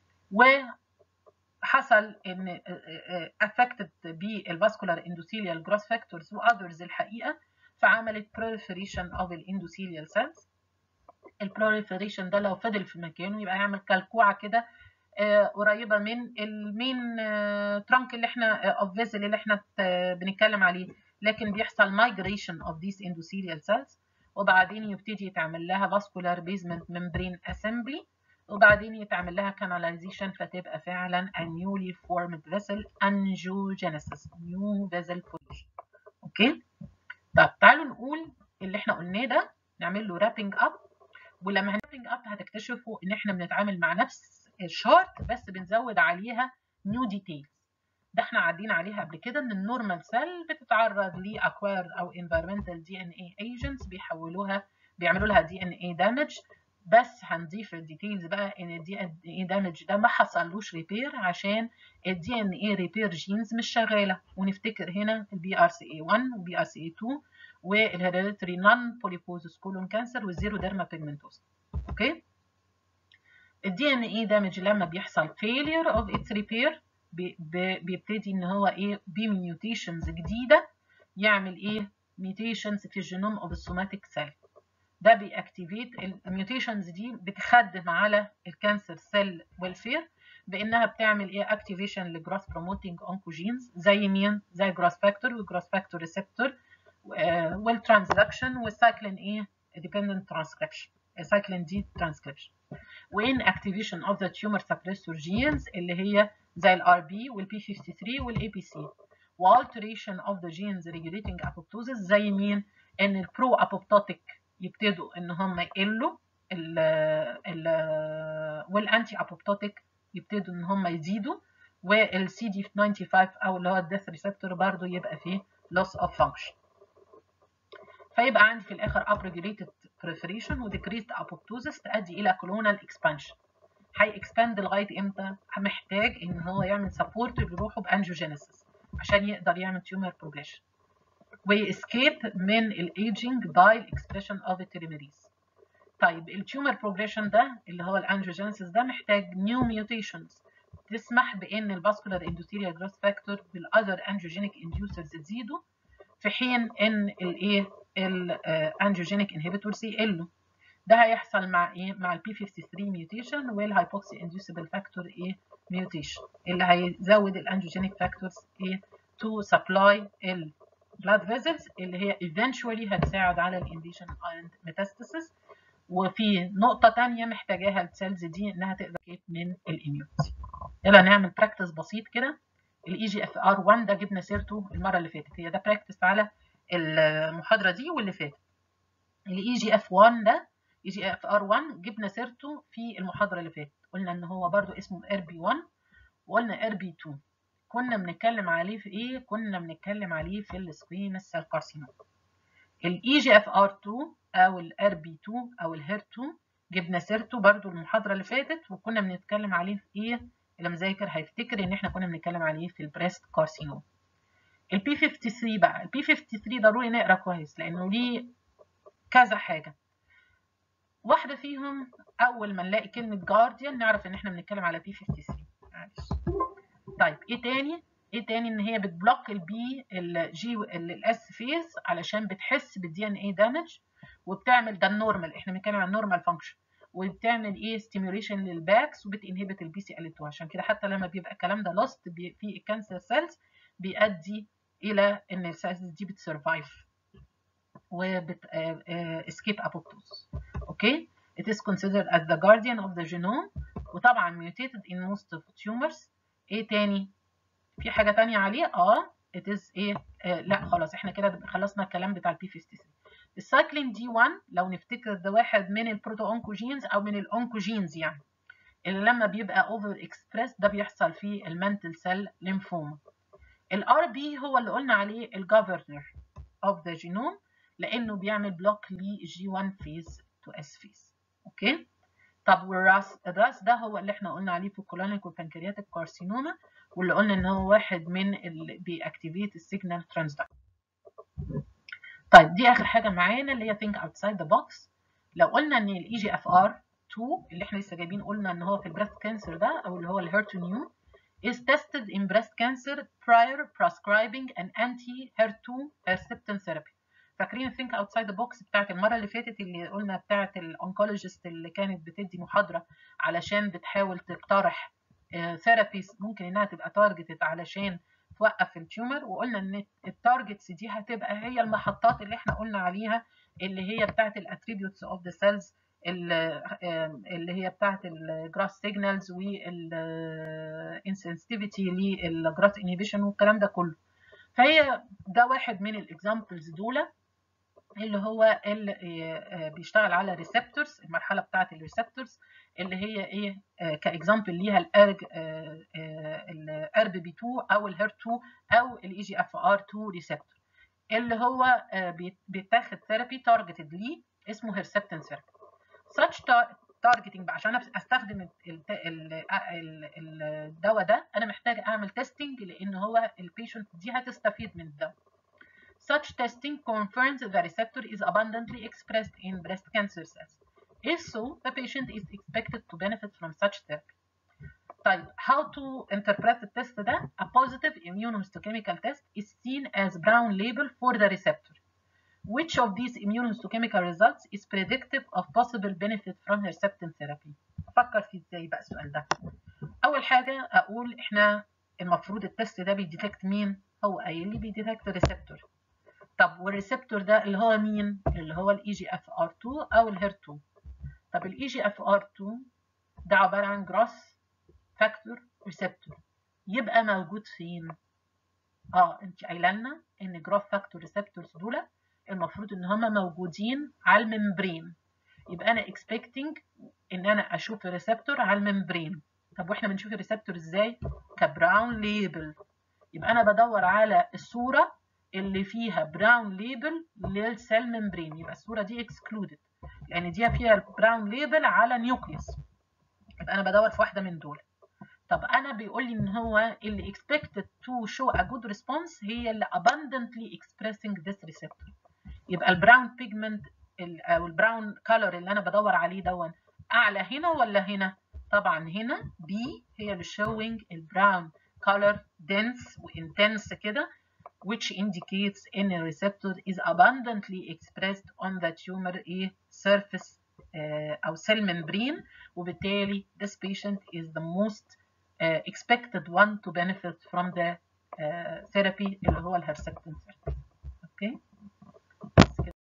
وحصل ان افكتد بالفاسكولار اندوثيليال جروث فاكتورز واذرز الحقيقه فعملت proliferation of الاندوثيليال سيلز البروليفريشن ده لو فضل في مكانه يبقى يعمل كلكوعه كده قريبه من المين ترانك اللي احنا اوف فيزل اللي احنا بنتكلم عليه لكن بيحصل مايجريشن اوف ذيس اندوثيليال سيلز وبعدين يبتدي يتعمل لها فاسكولار بيزمنت ممبرين اسمبلي وبعدين يتعمل لها كاناليزيشن فتبقى فعلا a newly formed vessel angiogenesis new vessel formation اوكي طب تعالوا نقول اللي احنا قلناه ده نعمل له رابنج اب ولما هنرابنج اب هتكتشفوا ان احنا بنتعامل مع نفس الشارت بس بنزود عليها نيو ديتيلز ده احنا عدينا عليها قبل كده ان النورمال سيل بتتعرض لاكوايرد او انفيرمنتال دي ان اي ايجنتس بيحولوها بيعملوا لها دي ان اي دامج بس هنضيف الديتيلز بقى ان الدي ان اي دامج ده ما حصلوش ريبير عشان الدي ان اي ريبير جينز مش شغاله ونفتكر هنا البي ار سي اي 1 والبي ار سي اي 2 والهيريديتري نون بوليبوزس كولون كانسر والزيرو ديرما بيجمنتوس اوكي الدي ان اي دامج لما بيحصل failure of its repair بيبتدي ان هو ايه بميوتيشنز جديده يعمل ايه ميوتيشنز في الجينوم اوف السوماتيك سيل ده بيأكتيفيت الميوتيشنز دي بتخدم على الكانسر سيل ويلفير بانها بتعمل ايه اكتيفيشن لجروث بروموتنج اونكوجينز زي مين زي جروث فاكتور والجروث فاكتور ريسبتور والترانزكشن والسايكلين ايه dependent transcription cyclin D transcription وان activation of the tumor suppressor genes اللي هي زي ال RB وال P53 وال APC والالتريشن of the genes regulating apoptosis زي مين ان البرو apoptotic يبتدوا ان هم يقلوا ال ال والانتي apoptotic يبتدوا ان هم يزيدوا وال CD95 او اللي هو الديث ريسبتور برضه يبقى فيه loss of function فيبقى عندي في الاخر upregulated proliferation و decreased apoptosis تؤدي الى colonal expansion هي expand لغايه امتى؟ محتاج ان هو يعمل support لروحه بانجيوجينيسيس عشان يقدر يعمل tumor progression ويسكيب من الايجنج باي الاكسبريشن اوف التريميريز طيب التيومر بروجريشن ده اللي هو الانجيوجينيسيس ده محتاج نيو ميوتيشنز تسمح بان الفاسكولار اندوثيريال جروث فاكتور بالاذر انجيوجينيك انديوسرز تزيدوا في حين ان الايه الانجيوجينيك انهبيتورز يقلوا ده هيحصل مع ايه مع البي 53 ميوتيشن والهايبوكسي انديوسبل فاكتور ايه ميوتيشن اللي هيزود الانجيوجينيك فاكتورز ايه تو سبلاي ال blood vessels اللي هي eventually هتساعد على الانديشن and metastasis وفي نقطة تانية محتاجاها السيلز دي انها تقدر من الاميونتي يلا نعمل براكتس بسيط كده الاي جي اف ار 1 ده جبنا سيرته المرة اللي فاتت هي ده براكتس على المحاضرة دي واللي فاتت الاي جي اف 1 ده اي جي اف ار 1 جبنا سيرته في المحاضرة اللي فاتت قلنا ان هو برضو اسمه ار بي 1 وقلنا ار بي 2 كنا بنتكلم عليه في ايه كنا بنتكلم عليه في السكوينس سيل كارسينوم الاي جي اف ار 2 او الار بي 2 او الهير 2 جبنا سيرته برضو المحاضره اللي فاتت وكنا بنتكلم عليه في ايه اللي مذاكر هيفتكر ان احنا كنا بنتكلم عليه في البريست كارسينوم البي 53 بقى البي 53 ضروري نقرا كويس لانه ليه كذا حاجه واحده فيهم اول ما نلاقي كلمه جارديان نعرف ان احنا بنتكلم على بي 53 معلش طيب ايه تاني ايه تاني ان هي بتبلوك البي الجي الاس فيز علشان بتحس بالدي ان اي دامج وبتعمل ده النورمال احنا بنتكلم عن النورمال فانكشن وبتعمل ايه ستيميوليشن للباكس وبتنهبت البي سي ال 2 عشان كده حتى لما بيبقى الكلام ده لوست في الكانسر سيلز بيؤدي الى ان السيلز دي بتسرفايف وبت اسكيب apoptosis اوكي it is considered as the guardian of the genome وطبعا mutated in most of tumors ايه تاني في حاجه تانية عليه اه it is ايه آه لا خلاص احنا كده خلصنا الكلام بتاع البي 53 السايكلين دي 1 لو نفتكر ده واحد من البروتو اونكوجينز او من الاونكوجينز يعني اللي لما بيبقى اوفر اكسبريس ده بيحصل في المانتل سيل ليمفوما الار بي هو اللي قلنا عليه الجوفرنر اوف ذا جينوم لانه بيعمل بلوك للجي 1 فيز تو اس فيز اوكي طب والراس الراس ده هو اللي احنا قلنا عليه في الكولونيك والبنكرياتيك كارسينوما واللي قلنا ان هو واحد من اللي بيأكتيفيت السيجنال ترانسدكشن طيب دي اخر حاجه معانا اللي هي think outside the box لو قلنا ان الاي جي اف ار 2 اللي احنا لسه جايبين قلنا ان هو في البريست كانسر ده او اللي هو الهيرتو نيو is tested in breast cancer prior prescribing an anti-HER2 Herceptin therapy فاكرين think outside the box بتاعت المره اللي فاتت اللي قلنا بتاعت الانكولوجيست اللي كانت بتدي محاضره علشان بتحاول تقترح ثيرابيز ممكن انها تبقى تارجتد علشان توقف التيومر وقلنا ان التارجتس دي هتبقى هي المحطات اللي احنا قلنا عليها اللي هي بتاعت الاتريبيوتس اوف ذا سيلز اللي هي بتاعت الجراس سيجنالز والانسنسيتيفيتي للجراس انهبيشن والكلام ده كله فهي ده واحد من الاكزامبلز دول اللي هو اللي بيشتغل على ريسبتورز المرحله بتاعه الريسبتورز اللي هي ايه كاكزامبل ليها الارج الارب بي 2 او الهير 2 او الاي جي اف ار 2 ريسبتور اللي هو بيتاخد ثيرابي تارجتد ليه اسمه هيرسبتين ثيرابي such تارجتنج عشان استخدم الدواء ده انا محتاج اعمل تيستنج لان هو البيشنت دي هتستفيد من الدواء Such testing confirms the receptor is abundantly expressed in breast cancer cells. If so, the patient is expected to benefit from such therapy. طيب, how to interpret the test ده? A positive immunohistochemical test is seen as brown label for the receptor. Which of these immunohistochemical results is predictive of possible benefit from Herceptin therapy? أفكر فيه ازاي بقى السؤال ده؟ أول حاجة أقول إحنا المفروض التست ده بيديتكت مين؟ هو قايل لي بيديتكت ريسبتور. طب والريسبتور ده اللي هو مين؟ اللي هو الاي جي اف ار 2 او الهير 2. طب الاي جي اف ار 2 ده عباره عن جراس فاكتور ريسبتور يبقى موجود فين؟ اه انت قايله لنا ان جراف فاكتور ريسبتورز دول المفروض ان هم موجودين على الممبرين يبقى انا اكسبكتنج ان انا اشوف الريسبتور على الممبرين طب واحنا بنشوف الريسبتور ازاي؟ كبراون ليبل يبقى انا بدور على الصوره اللي فيها براون ليبل للسيل ممبرين يبقى الصوره دي اكسكلودد لان دي فيها البراون ليبل على نيوكليوس يبقى انا بدور في واحده من دول طب انا بيقول لي ان هو اللي expected to show a good response هي اللي abundantly expressing this receptor يبقى البراون بيجمنت او البراون كولر اللي انا بدور عليه دون اعلى هنا ولا هنا طبعا هنا بي هي اللي showing البراون color dense وintense كده which indicates ان receptor is abundantly expressed on the tumor A surface uh, أو cell membrane وبالتالي this patient is the most uh, expected one to benefit from the uh, therapy اللي هو الهرسبتين therapy. Okay.